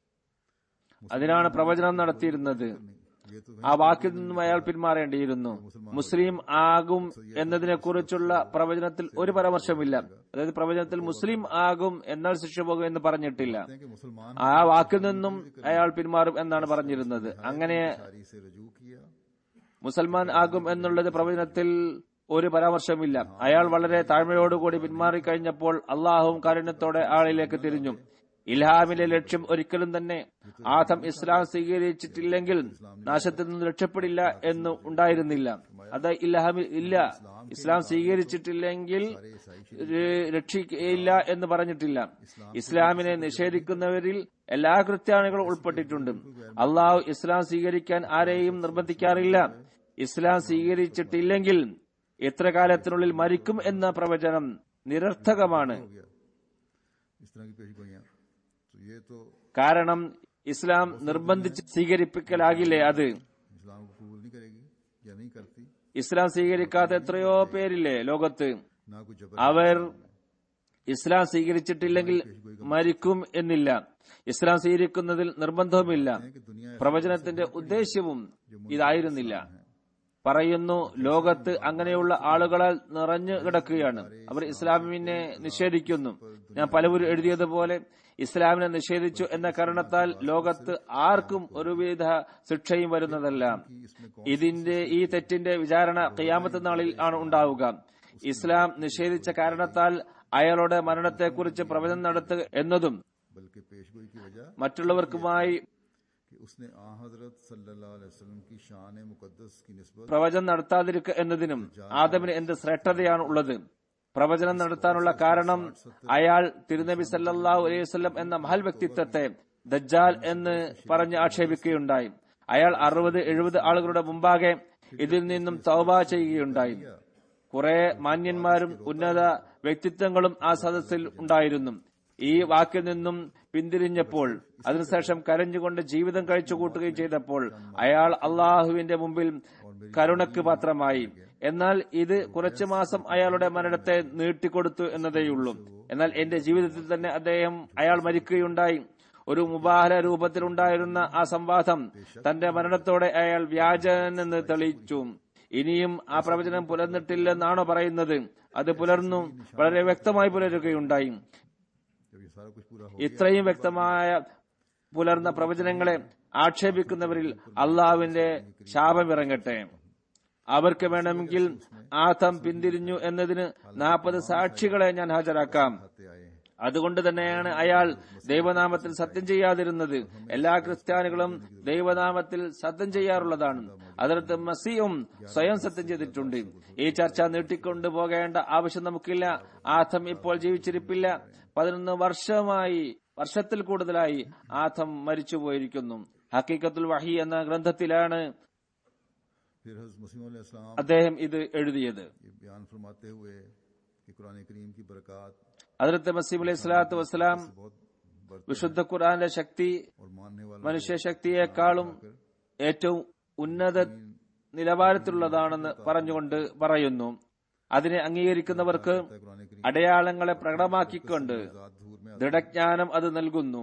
അതിനാണ് പ്രവചനം നടത്തിയിരുന്നത് ये तो ആ വാക്കിൽ നിന്നും അയാൾ പിന്മാറേണ്ടിയിരുന്നു മുസ്ലിം ആകും എന്നതിനെ കുറിച്ചുള്ള പ്രവചനത്തിൽ ഒരു പരാമർശമില്ല അതായത് പ്രവചനത്തിൽ മുസ്ലിം ആകും എന്നാൽ ശിക്ഷ പോകും എന്ന് പറഞ്ഞിട്ടില്ല कहते हैं कि मुसलमान ആ വാക്കിൽ നിന്നും അയാൾ പിന്മാറും എന്നാണ് പറഞ്ഞിരുന്നത് അങ്ങനെ सारी से रजू किया മുസൽമാൻ ആകും എന്നുള്ളത് പ്രവചനത്തിൽ ഒരു പരാമർശമില്ല അയാൾ വളരെ താഴ്മയോടുകൂടി പിന്മാറിക്കഴിഞ്ഞപ്പോൾ അള്ളാഹുവും കാരുണ്യത്തോടെ ആളിലേക്ക് തിരിഞ്ഞു ഇൽഹാമിലെ ലക്ഷ്യം ഒരിക്കലും തന്നെ ആദം ഇസ്ലാം സ്വീകരിച്ചിട്ടില്ലെങ്കിൽ നാശത്തിൽ നിന്ന് രക്ഷപ്പെടില്ല എന്ന് ഉണ്ടായിരുന്നില്ല അത് ഇൽഹാമിൽ ഇല്ല ഇസ്ലാം സ്വീകരിച്ചിട്ടില്ലെങ്കിൽ ര- രക്ഷിക്കയില്ല എന്ന് പറഞ്ഞിട്ടില്ല ഇസ്ലാമിനെ നിഷേധിക്കുന്നവരിൽ എല്ലാ ക്രിസ്ത്യാനികളും ഉൾപ്പെട്ടിട്ടുണ്ട് അള്ളാഹു ഇസ്ലാം സ്വീകരിക്കാൻ ആരെയും നിർബന്ധിക്കാറില്ല ഇസ്ലാം സ്വീകരിച്ചിട്ടില്ലെങ്കിൽ എത്ര കാലത്തിനുള്ളിൽ മരിക്കും എന്ന പ്രവചനം നിരർത്ഥകമാണ് हो गया इस तरह की पेश गोइयां तो ये तो കാരണം ഇസ്ലാം നിർബന്ധിച്ച് സ്വീകരിപ്പിക്കലാകില്ലേ അത് इस्लाम को कबूल नहीं करेगी या नहीं करती ഇസ്ലാം സ്വീകരിക്കാത്ത എത്രയോ പേരില്ലേ ലോകത്ത് ना कोई जबर അവർ ഇസ്ലാം സ്വീകരിച്ചിട്ടില്ലെങ്കിൽ മരിക്കും എന്നില്ല ഇസ്ലാം സ്വീകരിക്കുന്നതിൽ നിർബന്ധവുമില്ല है कि दुनिया പ്രവചനത്തിന്റെ ഉദ്ദേശ്യവും ഇതായിരുന്നില്ല പറയുന്നു ലോകത്ത് അങ്ങനെയുള്ള ആളുകളാൽ നിറഞ്ഞു കിടക്കുകയാണ് അവർ ഇസ്ലാമിനെ നിഷേധിക്കുന്നു ഞാൻ പലവരും എഴുതിയതുപോലെ ഇസ്ലാമിനെ നിഷേധിച്ചു എന്ന കാരണത്താൽ ലോകത്ത് ആർക്കും ഒരുവിധ ശിക്ഷയും വരുന്നതല്ല ഇതിന്റെ ഈ തെറ്റിന്റെ വിചാരണ ഖിയാമത്ത് നാളിൽ ആണ് ഉണ്ടാവുക ഇസ്ലാം നിഷേധിച്ച കാരണത്താൽ അയാളുടെ മരണത്തെക്കുറിച്ച് പ്രവചനം നടത്തുക എന്നതും बल्कि पेश गोई की वजह മറ്റുള്ളവർക്കുമായി कि उसने आ हजरत सल्लल्लाहु अलैहि वसल्लम की शान मुकद्दस की निस्बत പ്രവചനം നടത്താതിരിക്കുക എന്നതിനും ആദമിന് എന്ത് ശ്രേഷ്ഠതയാണ് ഉള്ളത് പ്രവചനം നടത്താനുള്ള കാരണം അയാൾ തിരുനബി സല്ലല്ലാഹു അലൈഹി വസല്ലം എന്ന മഹൽ വ്യക്തിത്വത്തെ ദജ്ജാൽ എന്ന് പറഞ്ഞ് ആക്ഷേപിക്കുകയുണ്ടായി അയാൾ അറുപത് എഴുപത് ആളുകളുടെ മുമ്പാകെ ഇതിൽ നിന്നും തൗബ ചെയ്യുകയുണ്ടായി കുറെ മാന്യന്മാരും ഉന്നത വ്യക്തിത്വങ്ങളും ആ സദസ്സിൽ ഉണ്ടായിരുന്നു ഈ വാക്കിൽ നിന്നും പിന്തിരിഞ്ഞപ്പോൾ അതിനുശേഷം കരഞ്ഞുകൊണ്ട് ജീവിതം കഴിച്ചു കൂട്ടുകയും ചെയ്തപ്പോൾ അയാൾ അള്ളാഹുവിന്റെ മുമ്പിൽ കരുണക്ക് പാത്രമായി എന്നാൽ ഇത് കുറച്ചു മാസം അയാളുടെ മരണത്തെ നീട്ടിക്കൊടുത്തു എന്നതേയുള്ളൂ എന്നാൽ എന്റെ ജീവിതത്തിൽ തന്നെ അദ്ദേഹം അയാൾ മരിക്കുകയുണ്ടായി ഒരു മുബാഹല രൂപത്തിലുണ്ടായിരുന്ന ആ സംവാദം തന്റെ മരണത്തോടെ അയാൾ വ്യാജനെന്ന് തെളിയിച്ചു ഇനിയും ആ പ്രവചനം പുലർന്നിട്ടില്ലെന്നാണോ പറയുന്നത് അത് പുലർന്നു വളരെ വ്യക്തമായി പുലരുകയുണ്ടായി जब ये सारा कुछ पूरा हो ഇത്രയും വ്യക്തമായ പുലർന്ന പ്രവചനങ്ങളെ ആക്ഷേപിക്കുന്നവരിൽ അള്ളാഹുവിന്റെ ശാപമിറങ്ങട്ടെ അവർക്ക് വേണമെങ്കിൽ ആഥം പിന്തിരിഞ്ഞു എന്നതിന് നാൽപ്പത് സാക്ഷികളെ ഞാൻ ഹാജരാക്കാം आते आए हैं അതുകൊണ്ട് തന്നെയാണ് അയാൾ ദൈവനാമത്തിൽ സത്യം ചെയ്യാതിരുന്നത് എല്ലാ ക്രിസ്ത്യാനികളും ദൈവനാമത്തിൽ സത്യം ചെയ്യാറുള്ളതാണ് അതിർത്ത് മസിയും സ്വയം സത്യം ചെയ്തിട്ടുണ്ട് ഈ ചർച്ച നീട്ടിക്കൊണ്ടു പോകേണ്ട ആവശ്യം നമുക്കില്ല ആഥം ഇപ്പോൾ ജീവിച്ചിരിപ്പില്ല പതിനൊന്ന് വർഷമായി വർഷത്തിൽ കൂടുതലായി ആഥം മരിച്ചുപോയിരിക്കുന്നു ഹക്കീക്കത്തുൽ വഹി എന്ന ഗ്രന്ഥത്തിലാണ് फिर हजरत मसीह अलैहिस्सलाम അദ്ദേഹം ഇത് എഴുതിയത് ये बयान फरमाते हुए कि कुरान करीम की बरकत അതിർത്ത് മസീം അലൈഹി സ്വലാത്തു വസ്സലാം बहुत बढ़ വിശുദ്ധ ഖുർആന്റെ ശക്തി और मानने वालों മനുഷ്യ ശക്തിയെക്കാളും ഏറ്റവും ഉന്നത നിലവാരത്തിലുള്ളതാണെന്ന് പറഞ്ഞുകൊണ്ട് പറയുന്നു അതിനെ അംഗീകരിക്കുന്നവർക്ക് को कुरान करीम അടയാളങ്ങളെ പ്രകടമാക്കിക്കൊണ്ട് ज़ात धूर में ദൃഢജ്ഞാനം അത് നൽകുന്നു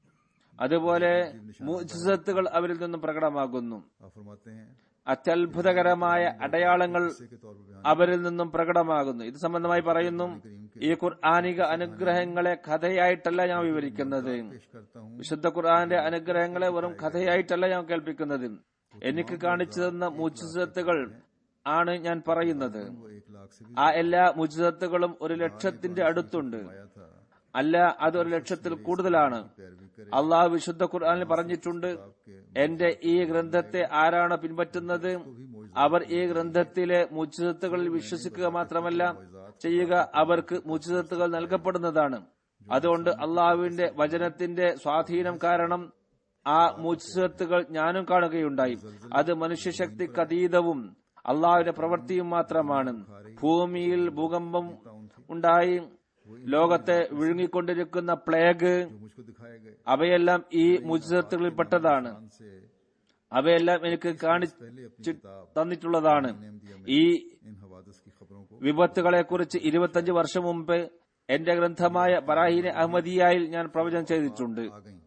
അതുപോലെ മുജിസത്തുകൾ അവരിൽ നിന്നും പ്രകടമാകുന്നു आप फरमाते हैं അത്യത്ഭുതകരമായ അടയാളങ്ങൾ इसे के तौर पर बयान അവരിൽ നിന്നും പ്രകടമാകുന്നു ഇത് സംബന്ധമായി പറയുന്നു ഈ ഖുർആാനിക അനുഗ്രഹങ്ങളെ കഥയായിട്ടല്ല ഞാൻ വിവരിക്കുന്നത് पेश करता हूँ വിശുദ്ധ ഖുർആന്റെ അനുഗ്രഹങ്ങളെ വെറും കഥയായിട്ടല്ല ഞാൻ കേൾപ്പിക്കുന്നത് എനിക്ക് കാണിച്ചു തന്ന മുജിസത്തുകൾ ആണ് ഞാൻ പറയുന്നത് वो एक लाख से भी ആ എല്ലാ മുജിസത്തുകളും ഒരു ലക്ഷത്തിന്റെ അടുത്തുണ്ട് आया था അല്ല അത് ഒരു ലക്ഷത്തിൽ കൂടുതലാണ് पैरवी करे അള്ളാഹു വിശുദ്ധ ഖുർആനിൽ പറഞ്ഞിട്ടുണ്ട് എന്റെ ഈ ഗ്രന്ഥത്തെ ആരാണ് പിൻപറ്റുന്നത് അവർ ഈ ഗ്രന്ഥത്തിലെ മുജിസത്തുകളിൽ വിശ്വസിക്കുക മാത്രമല്ല ചെയ്യുക അവർക്ക് മുജിസത്തുകൾ നൽകപ്പെടുന്നതാണ് അതുകൊണ്ട് അള്ളാഹുവിന്റെ വചനത്തിന്റെ സ്വാധീനം കാരണം ആ മുജിസത്തുകൾ ഞാനും കാണുകയുണ്ടായി അത് മനുഷ്യശക്തിക്ക് അതീതവും അള്ളാഹുവിന്റെ പ്രവൃത്തിയും മാത്രമാണ് ഭൂമിയിൽ ഭൂകമ്പം ഉണ്ടായി ലോകത്തെ വിഴുങ്ങിക്കൊണ്ടിരിക്കുന്ന പ്ലേഗ് जो मुझको दिखाए गए അവയെല്ലാം ഈ മുജിസത്തുകളിൽ പെട്ടതാണ് ईमान से അവയെല്ലാം എനിക്ക് കാണിച്ചു തന്നിട്ടുള്ളതാണ് ഈ इन हवादस की खबरों को വിപത്തുകളെ കുറിച്ച് ഇരുപത്തഞ്ച് വർഷം മുമ്പ് എന്റെ ഗ്രന്ഥമായ ബറാഹീനെ അഹമ്മദിയായിൽ ഞാൻ പ്രവചനം ചെയ്തിട്ടുണ്ട് आ गई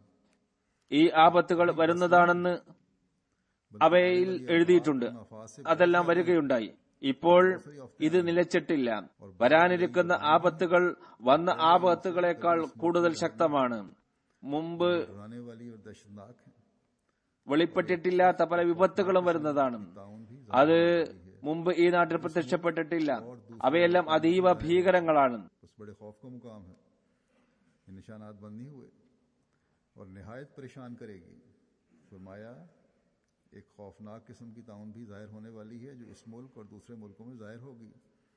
ഈ ആപത്തുകൾ വരുന്നതാണെന്ന് അവയിൽ എഴുതിയിട്ടുണ്ട് नफास से അതെല്ലാം വരികയുണ്ടായി ഇപ്പോൾ ഇത് നിലച്ചിട്ടില്ല വരാനിരിക്കുന്ന ആപത്തുകൾ വന്ന ആപത്തുകളെക്കാൾ കൂടുതൽ ശക്തമാണ് മുമ്പ് डराने वाली और दहशतनाक है വെളിപ്പെട്ടിട്ടില്ലാത്ത പല വിപത്തുകളും വരുന്നതാണ് ताउन भी അത് മുമ്പ് ഈ നാട്ടിൽ പ്രത്യക്ഷപ്പെട്ടിട്ടില്ല അവയെല്ലാം അതീവ ഭീകരങ്ങളാണ് उस बड़े खौफ का मुकाम है ये निशानात बंद नहीं हुए और नहायत परेशान करेगी फरमाया एक खौफनाक किस्म की ताउन भी जाहिर होने वाली है जो इस मुल्क और दूसरे मुल्कों में जाहिर होगी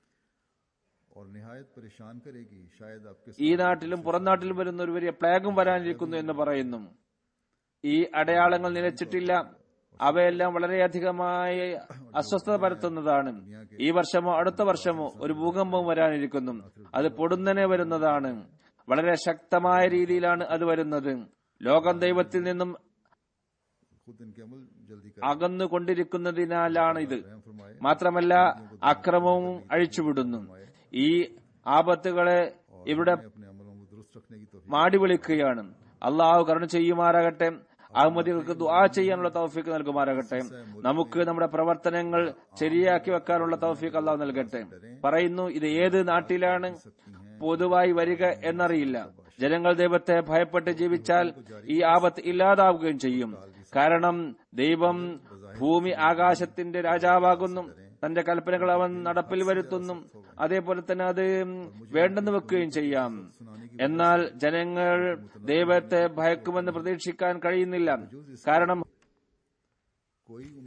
और नहायत परेशान करेगी शायद आपके ഈ നാട്ടിലും പുറം നാട്ടിലും വരുന്ന ഒരു വലിയ പ്ലേഗും വരാനിരിക്കുന്നു എന്ന് പറയുന്നു ഈ അടയാളങ്ങൾ നിലച്ചിട്ടില്ല അവയെല്ലാം വളരെയധികമായി അസ്വസ്ഥത പരത്തുന്നതാണ് ഈ വർഷമോ അടുത്ത വർഷമോ ഒരു ഭൂകമ്പം വരാനിരിക്കുന്നു അത് പൊടുന്നനെ വരുന്നതാണ് വളരെ ശക്തമായ രീതിയിലാണ് അത് വരുന്നത് ലോകം ദൈവത്തിൽ നിന്നും खुद इनके अमल जल्दी कर അകന്നുകൊണ്ടിരിക്കുന്നതിനാലാണ് ഇത് रहम फरमाए മാത്രമല്ല അക്രമവും അഴിച്ചുവിടുന്നു ഈ ആപത്തുകളെ ഇവിടെ अपने अमलों को दुरुस्त रखने की तौफीक മാടി വിളിക്കുകയാണ് അള്ളാഹു കരുണ ചെയ്യുമാറാകട്ടെ അഹമ്മദികൾക്ക് ദുആ ചെയ്യാനുള്ള തൗഫീക്ക് നൽകുമാറാകട്ടെ നമുക്ക് നമ്മുടെ പ്രവർത്തനങ്ങൾ ശരിയാക്കി വെക്കാനുള്ള തൗഫീക്ക് അള്ളാഹു നൽകട്ടെ പറയുന്നു ഇത് ഏത് നാട്ടിലാണ് പൊതുവായി വരിക എന്നറിയില്ല ജനങ്ങൾ ദൈവത്തെ ഭയപ്പെട്ട് ജീവിച്ചാൽ ഈ ആപത്ത് ഇല്ലാതാവുകയും ചെയ്യും കാരണം ദൈവം ഭൂമി ആകാശത്തിന്റെ രാജാവാകുന്നു തന്റെ കൽപ്പനകൾ അവൻ നടപ്പിൽ വരുത്തുന്നു അതേപോലെ തന്നെ അത് വേണ്ടെന്ന് വെക്കുകയും ചെയ്യാം എന്നാൽ ജനങ്ങൾ ദൈവത്തെ ഭയക്കുമെന്ന് പ്രതീക്ഷിക്കാൻ കഴിയുന്നില്ല കാരണം कोई उम्मीद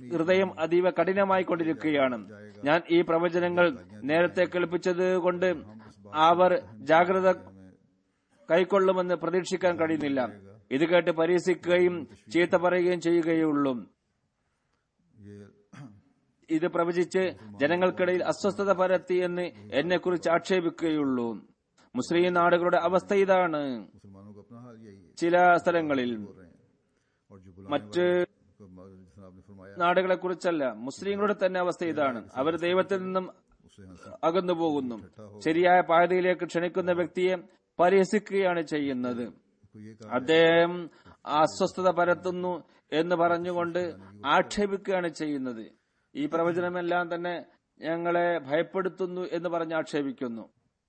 ഹൃദയം അതീവ കഠിനമായി കൊണ്ടിരിക്കുകയാണ് ഞാൻ ഈ പ്രവചനങ്ങൾ നേരത്തെ കേൾപ്പിച്ചത് കൊണ്ട് അവർ ജാഗ്രത കൈക്കൊള്ളുമെന്ന് പ്രതീക്ഷിക്കാൻ കഴിയുന്നില്ല ഇത് കേട്ട് പരിഹസിക്കുകയും ചീത്ത പറയുകയും ചെയ്യുകയുള്ളൂ ये ഇത് പ്രവചിച്ച് ജനങ്ങൾക്കിടയിൽ അസ്വസ്ഥത പരത്തി എന്ന് എന്നെ കുറിച്ച് ആക്ഷേപിക്കുകയുള്ളൂ മുസ്ലിം നാടുകളുടെ അവസ്ഥ ഇതാണ് मुसलमानों का अपना हाल यही है ചില സ്ഥലങ്ങളിൽ हो रहे हैं और जो बुलाने മറ്റ് को जिसने आपने फरमाया നാടുകളെ കുറിച്ചല്ല മുസ്ലിങ്ങളുടെ തന്നെ അവസ്ഥ ഇതാണ് അവർ ദൈവത്തിൽ നിന്നും उससे हंसी അകന്നു പോകുന്നു ശരിയായ പാതയിലേക്ക് ക്ഷണിക്കുന്ന വ്യക്തിയെ പരിഹസിക്കുകയാണ് ചെയ്യുന്നത് को ये कहा അദ്ദേഹം അസ്വസ്ഥത പരത്തുന്നു എന്ന് പറഞ്ഞുകൊണ്ട് ആക്ഷേപിക്കുകയാണ് ചെയ്യുന്നത് ഈ പ്രവചനമെല്ലാം തന്നെ ഞങ്ങളെ ഭയപ്പെടുത്തുന്നു എന്ന് പറഞ്ഞ് ആക്ഷേപിക്കുന്നു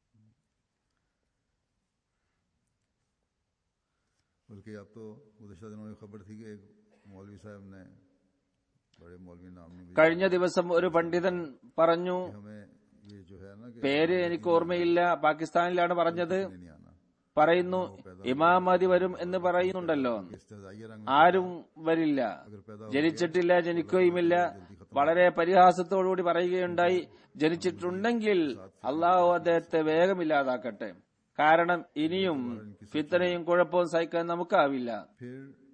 बल्कि अब तो गुजशत दिनों में खबर थी कि एक मौलवी साहब ने बड़े मौलवी नाम ने भी കഴിഞ്ഞ ദിവസം ഒരു പണ്ഡിതൻ പറഞ്ഞു हमें ये जो है ना कि പേര് എനിക്ക് ഓർമ്മയില്ല പാകിസ്ഥാനിലാണ് പറഞ്ഞത് नहीं आना പറയുന്നു ഇമാം മതി വരും എന്ന് പറയുന്നുണ്ടല്ലോ इस्तेजाइया रंग ആരും വരില്ല अगर पैदा ജനിച്ചിട്ടില്ല ജനിക്കുകയുമില്ല വളരെ പരിഹാസത്തോടുകൂടി പറയുകയുണ്ടായി ജനിച്ചിട്ടുണ്ടെങ്കിൽ അള്ളാഹു അദ്ദേഹത്തെ വേഗം ഇല്ലാതാക്കട്ടെ കാരണം ഇനിയും ഫിത്തനയും കുഴപ്പവും സഹിക്കാൻ നമുക്കാവില്ല फिर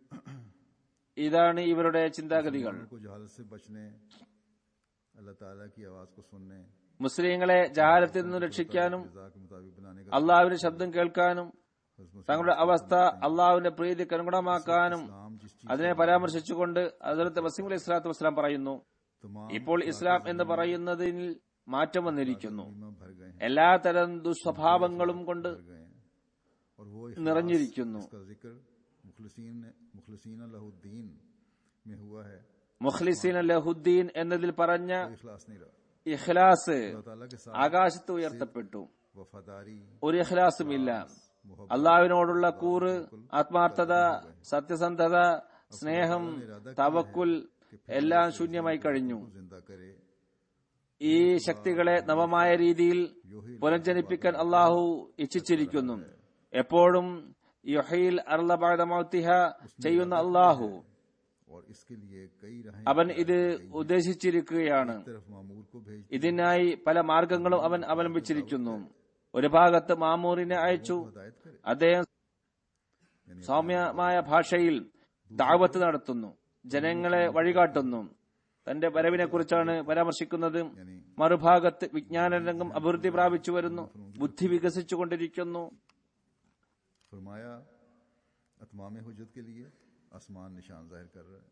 ഇതാണ് ഇവരുടെ ചിന്താഗതികൾ को जहालत से बचने अल्लाह ताला की आवाज को सुनने മുസ്ലിങ്ങളെ ജഹാലത്തിൽ നിന്ന് രക്ഷിക്കാനും रजा के मुताबिक बनाने का അള്ളാഹുവിന്റെ ശബ്ദം കേൾക്കാനും हज़रत തങ്ങളുടെ അവസ്ഥ അള്ളാഹുവിന്റെ പ്രീതി കനുഗുണമാക്കാനും इस्लाम जिस चीज അതിനെ പരാമർശിച്ചുകൊണ്ട് അതിർത്ത് വസീം അലൈഹി സ്വലാത്തു വസ്സലാം പറയുന്നു तमाम ഇപ്പോൾ ഇസ്ലാം എന്ന് പറയുന്നതിൽ മാറ്റം വന്നിരിക്കുന്നു ईमान भर गए हैं എല്ലാത്തരം ദുസ്വഭാവങ്ങളും കൊണ്ട് भर गए हैं और वो നിറഞ്ഞിരിക്കുന്നു इसका जिक्र मुखलसीन मुखलसीन लहुद्दीन में हुआ है മുഖ്ലിസീൻ ലഹുദ്ദീൻ എന്നതിൽ പറഞ്ഞ कोई इखलास नहीं रहा ഇഖ്ലാസ് अल्लाह ताला के साथ ആകാശത്ത് ഉയർത്തപ്പെട്ടു वफादारी ഒരു ഇഖ്ലാസും ഇല്ല അള്ളാഹുവിനോടുള്ള കൂറ് ആത്മാർത്ഥത സത്യസന്ധത സ്നേഹം തവക്കുൽ എല്ലാം ശൂന്യമായി കഴിഞ്ഞു को जिंदा करे ഈ ശക്തികളെ നവമായ രീതിയിൽ പുനർജനിപ്പിക്കാൻ അള്ളാഹു ഇച്ഛിച്ചിരിക്കുന്നു എപ്പോഴും യുഹയിൽ അർലബാദമൗത്തിഹ ചെയ്യുന്ന അള്ളാഹു और इसके लिए कई राहें അവൻ ഇത് ഉദ്ദേശിച്ചിരിക്കുകയാണ് तरफ मामूर को भेज ഇതിനായി പല മാർഗങ്ങളും അവൻ അവലംബിച്ചിരിക്കുന്നു ഒരു ഭാഗത്ത് മാമൂറിനെ അയച്ചു हिदायत करे അദ്ദേഹം സൗമ്യമായ ഭാഷയിൽ ദാവത്ത് നടത്തുന്നു ജനങ്ങളെ വഴികാട്ടുന്നു തന്റെ വരവിനെ കുറിച്ചാണ് പരാമർശിക്കുന്നത് यानी മറുഭാഗത്ത് വിജ്ഞാന രംഗം അഭിവൃദ്ധി പ്രാപിച്ചു വരുന്നു ബുദ്ധി വികസിച്ചുകൊണ്ടിരിക്കുന്നു फरमाया अतमाम हुजत के लिए आसमान निशान जाहिर कर रहा है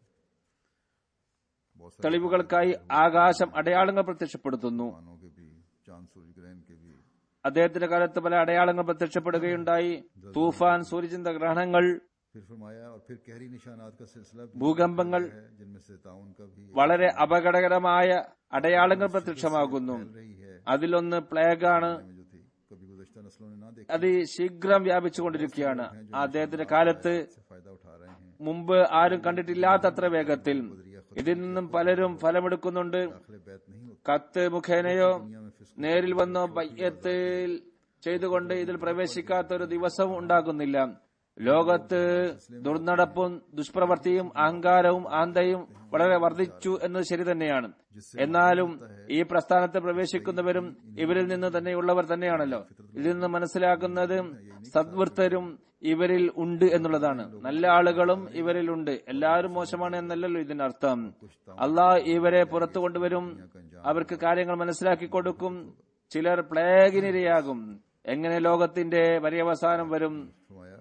बहुत सारे തെളിവുകൾക്കായി ആകാശം അടയാളങ്ങൾ പ്രത്യക്ഷപ്പെടുത്തുന്നു मानों के भी चांद सूरज ग्रहण के भी അദ്ദേഹത്തിന്റെ കാലത്ത് പല അടയാളങ്ങൾ പ്രത്യക്ഷപ്പെടുകയുണ്ടായി തൂഫാൻ സൂര്യചിന്ത ഗ്രഹണങ്ങൾ फिर फरमाया और फिर कहरी निशानात का सिलसिला भी ഭൂകമ്പങ്ങൾ है जिनमें से ताउन का भी വളരെ അപകടകരമായ അടയാളങ്ങൾ പ്രത്യക്ഷമാകുന്നു रही है അതിലൊന്ന് പ്ലേഗാണ് में जो थी कभी गुजश्ता नस्लों ने ना देखा അത് ശീഘ്രം വ്യാപിച്ചുകൊണ്ടിരിക്കുകയാണ് അദ്ദേഹത്തിന്റെ കാലത്ത് से फायदा उठा रहे हैं മുമ്പ് ആരും കണ്ടിട്ടില്ലാത്തത്ര വേഗത്തിൽ ഇതിൽ നിന്നും പലരും ഫലമെടുക്കുന്നുണ്ട് दाखिल बैत नहीं होती കത്ത് മുഖേനയോ दुनिया में फिस्क നേരിൽ വന്നോ ബയ്യത്തിൽ ചെയ്തുകൊണ്ട് ഇതിൽ പ്രവേശിക്കാത്ത ഒരു ദിവസവും ഉണ്ടാകുന്നില്ല ലോകത്ത് ദുർനടപ്പും ദുഷ്പ്രവർത്തിയും അഹങ്കാരവും ആന്തയും വളരെ വർദ്ധിച്ചു എന്നത് ശരി തന്നെയാണ് എന്നാലും ഈ പ്രസ്ഥാനത്ത് പ്രവേശിക്കുന്നവരും ഇവരിൽ നിന്ന് തന്നെയുള്ളവർ തന്നെയാണല്ലോ ഇതിൽ നിന്ന് മനസ്സിലാക്കുന്നത് സദ്വൃത്തരും ഇവരിൽ ഉണ്ട് എന്നുള്ളതാണ് നല്ല ആളുകളും ഇവരിൽ ഉണ്ട് എല്ലാവരും മോശമാണ് എന്നല്ലല്ലോ ഇതിനർത്ഥം അള്ളാഹ് ഇവരെ പുറത്തു കൊണ്ടുവരും അവർക്ക് കാര്യങ്ങൾ മനസ്സിലാക്കി കൊടുക്കും ചിലർ പ്ലേഗിനിരയാകും എങ്ങനെ ലോകത്തിന്റെ പര്യവസാനം വരും फरमाया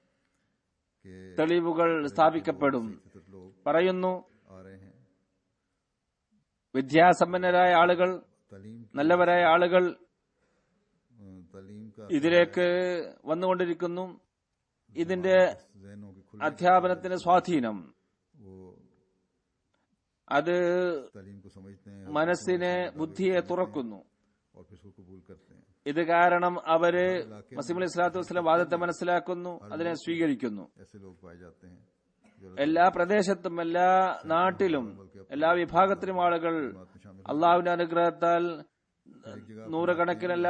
कि തെളിവുകൾ സ്ഥാപിക്കപ്പെടും फितर लोग പറയുന്നു आ रहे हैं വിദ്യാസമ്പന്നരായ ആളുകൾ तालीम നല്ലവരായ ആളുകൾ अ, तालीम का ഇതിലേക്ക് വന്നുകൊണ്ടിരിക്കുന്നു ഇതിന്റെ जहनों के खुले അധ്യാപനത്തിന്റെ സ്വാധീനം वो അത് तालीम को समझते हैं മനസ്സിനെ ബുദ്ധിയെ തുറക്കുന്നു और फिर उसको कबूल करते हैं ഇത് കാരണം അവര് മസീം അലി സ്വലാത്തു വസ്സലാം വാദത്തെ മനസ്സിലാക്കുന്നു അതിനെ സ്വീകരിക്കുന്നു ऐसे लोग पाए जाते हैं जो എല്ലാ പ്രദേശത്തും എല്ലാ നാട്ടിലും എല്ലാ വിഭാഗത്തിലും ആളുകൾ അള്ളാഹുവിന്റെ അനുഗ്രഹത്താൽ നൂറുകണക്കിനല്ല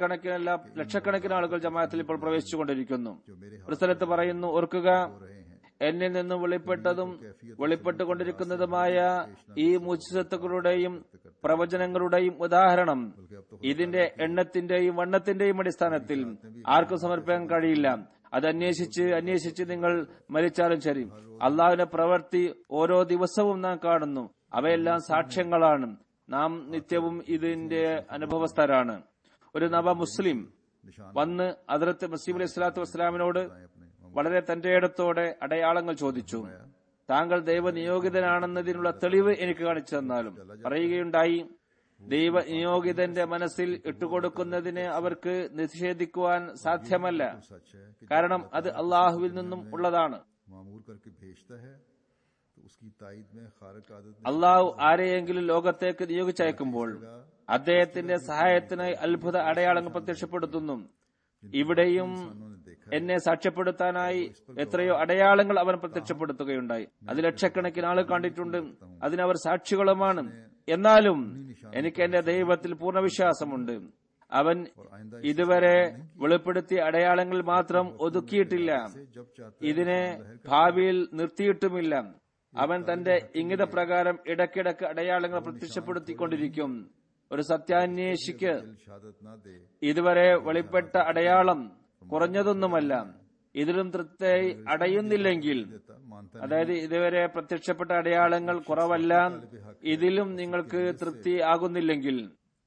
ആയിരക്കണക്കിനല്ല ലക്ഷക്കണക്കിന് ആളുകൾ ജമാഅത്തിൽ ഇപ്പോൾ പ്രവേശിച്ചുകൊണ്ടിരിക്കുന്നു जो मेरे हाथ ഒരു സ്ഥലത്ത് പറയുന്നു ഓർക്കുക हो रहे हैं എന്നിൽ നിന്നും വെളിപ്പെട്ടതും വെളിപ്പെട്ടുകൊണ്ടിരിക്കുന്നതുമായ ഈ മുജിസത്തുകളുടെയും പ്രവചനങ്ങളുടെയും ഉദാഹരണം ഇതിന്റെ എണ്ണത്തിന്റെയും വണ്ണത്തിന്റെയും അടിസ്ഥാനത്തിൽ ആർക്കും സമർപ്പിക്കാൻ കഴിയില്ല അത് അന്വേഷിച്ച് അന്വേഷിച്ച് നിങ്ങൾ മരിച്ചാലും ശരി അള്ളാഹുവിന്റെ പ്രവൃത്തി ഓരോ ദിവസവും നാം കാണുന്നു അവയെല്ലാം സാക്ഷ്യങ്ങളാണ് നാം നിത്യവും ഇതിന്റെ അനുഭവസ്ഥരാണ് ഒരു നവ മുസ്ലിം വന്ന് അതിർത്ത് മസീം അലൈഹി സ്വലാത്തു വസ്സലാമിനോട് വളരെ തന്റെ ഇടത്തോടെ അടയാളങ്ങൾ ചോദിച്ചു താങ്കൾ ദൈവനിയോഗിതനാണെന്നതിനുള്ള തെളിവ് എനിക്ക് കാണിച്ചു തന്നാലും പറയുകയുണ്ടായി ദൈവ നിയോഗിതന്റെ മനസ്സിൽ ഇട്ടുകൊടുക്കുന്നതിനെ അവർക്ക് നിഷേധിക്കുവാൻ സാധ്യമല്ല सच है कि കാരണം അത് അള്ളാഹുവിൽ നിന്നും ഉള്ളതാണ് मामूर करके भेजता है तो उसकी तायद में खारक आदत അള്ളാഹു ആരെയെങ്കിലും ലോകത്തേക്ക് നിയോഗിച്ചയക്കുമ്പോൾ അദ്ദേഹത്തിന്റെ സഹായത്തിനായി അത്ഭുത അടയാളങ്ങൾ പ്രത്യക്ഷപ്പെടുത്തുന്നു ഇവിടെയും उन्होंने देखा എന്നെ സാക്ഷ്യപ്പെടുത്താനായി എത്രയോ അടയാളങ്ങൾ അവൻ പ്രത്യക്ഷപ്പെടുത്തുകയുണ്ടായി അത് ലക്ഷക്കണക്കിന് ആളുകൾ കണ്ടിട്ടുണ്ട് അതിനവർ സാക്ഷികളുമാണ് എന്നാലും എനിക്ക് എന്റെ ദൈവത്തിൽ പൂർണ്ണ വിശ്വാസമുണ്ട് അവൻ ഇതുവരെ വെളിപ്പെടുത്തിയ അടയാളങ്ങൾ മാത്രം ഒതുക്കിയിട്ടില്ല जब चाहता ഇതിനെ ഭാവിയിൽ നിർത്തിയിട്ടുമില്ല അവൻ തന്റെ ഇംഗിത പ്രകാരം ഇടയ്ക്കിടയ്ക്ക് അടയാളങ്ങൾ പ്രത്യക്ഷപ്പെടുത്തിക്കൊണ്ടിരിക്കും ഒരു സത്യാന്വേഷിക്ക് शहादत ना दे ഇതുവരെ വെളിപ്പെട്ട അടയാളം കുറഞ്ഞതൊന്നുമല്ല ഇതിലും തൃപ്തിയായി അടയുന്നില്ലെങ്കിൽ देता मानता അതായത് ഇതുവരെ പ്രത്യക്ഷപ്പെട്ട അടയാളങ്ങൾ കുറവല്ല ഇതിലും നിങ്ങൾക്ക് തൃപ്തി ആകുന്നില്ലെങ്കിൽ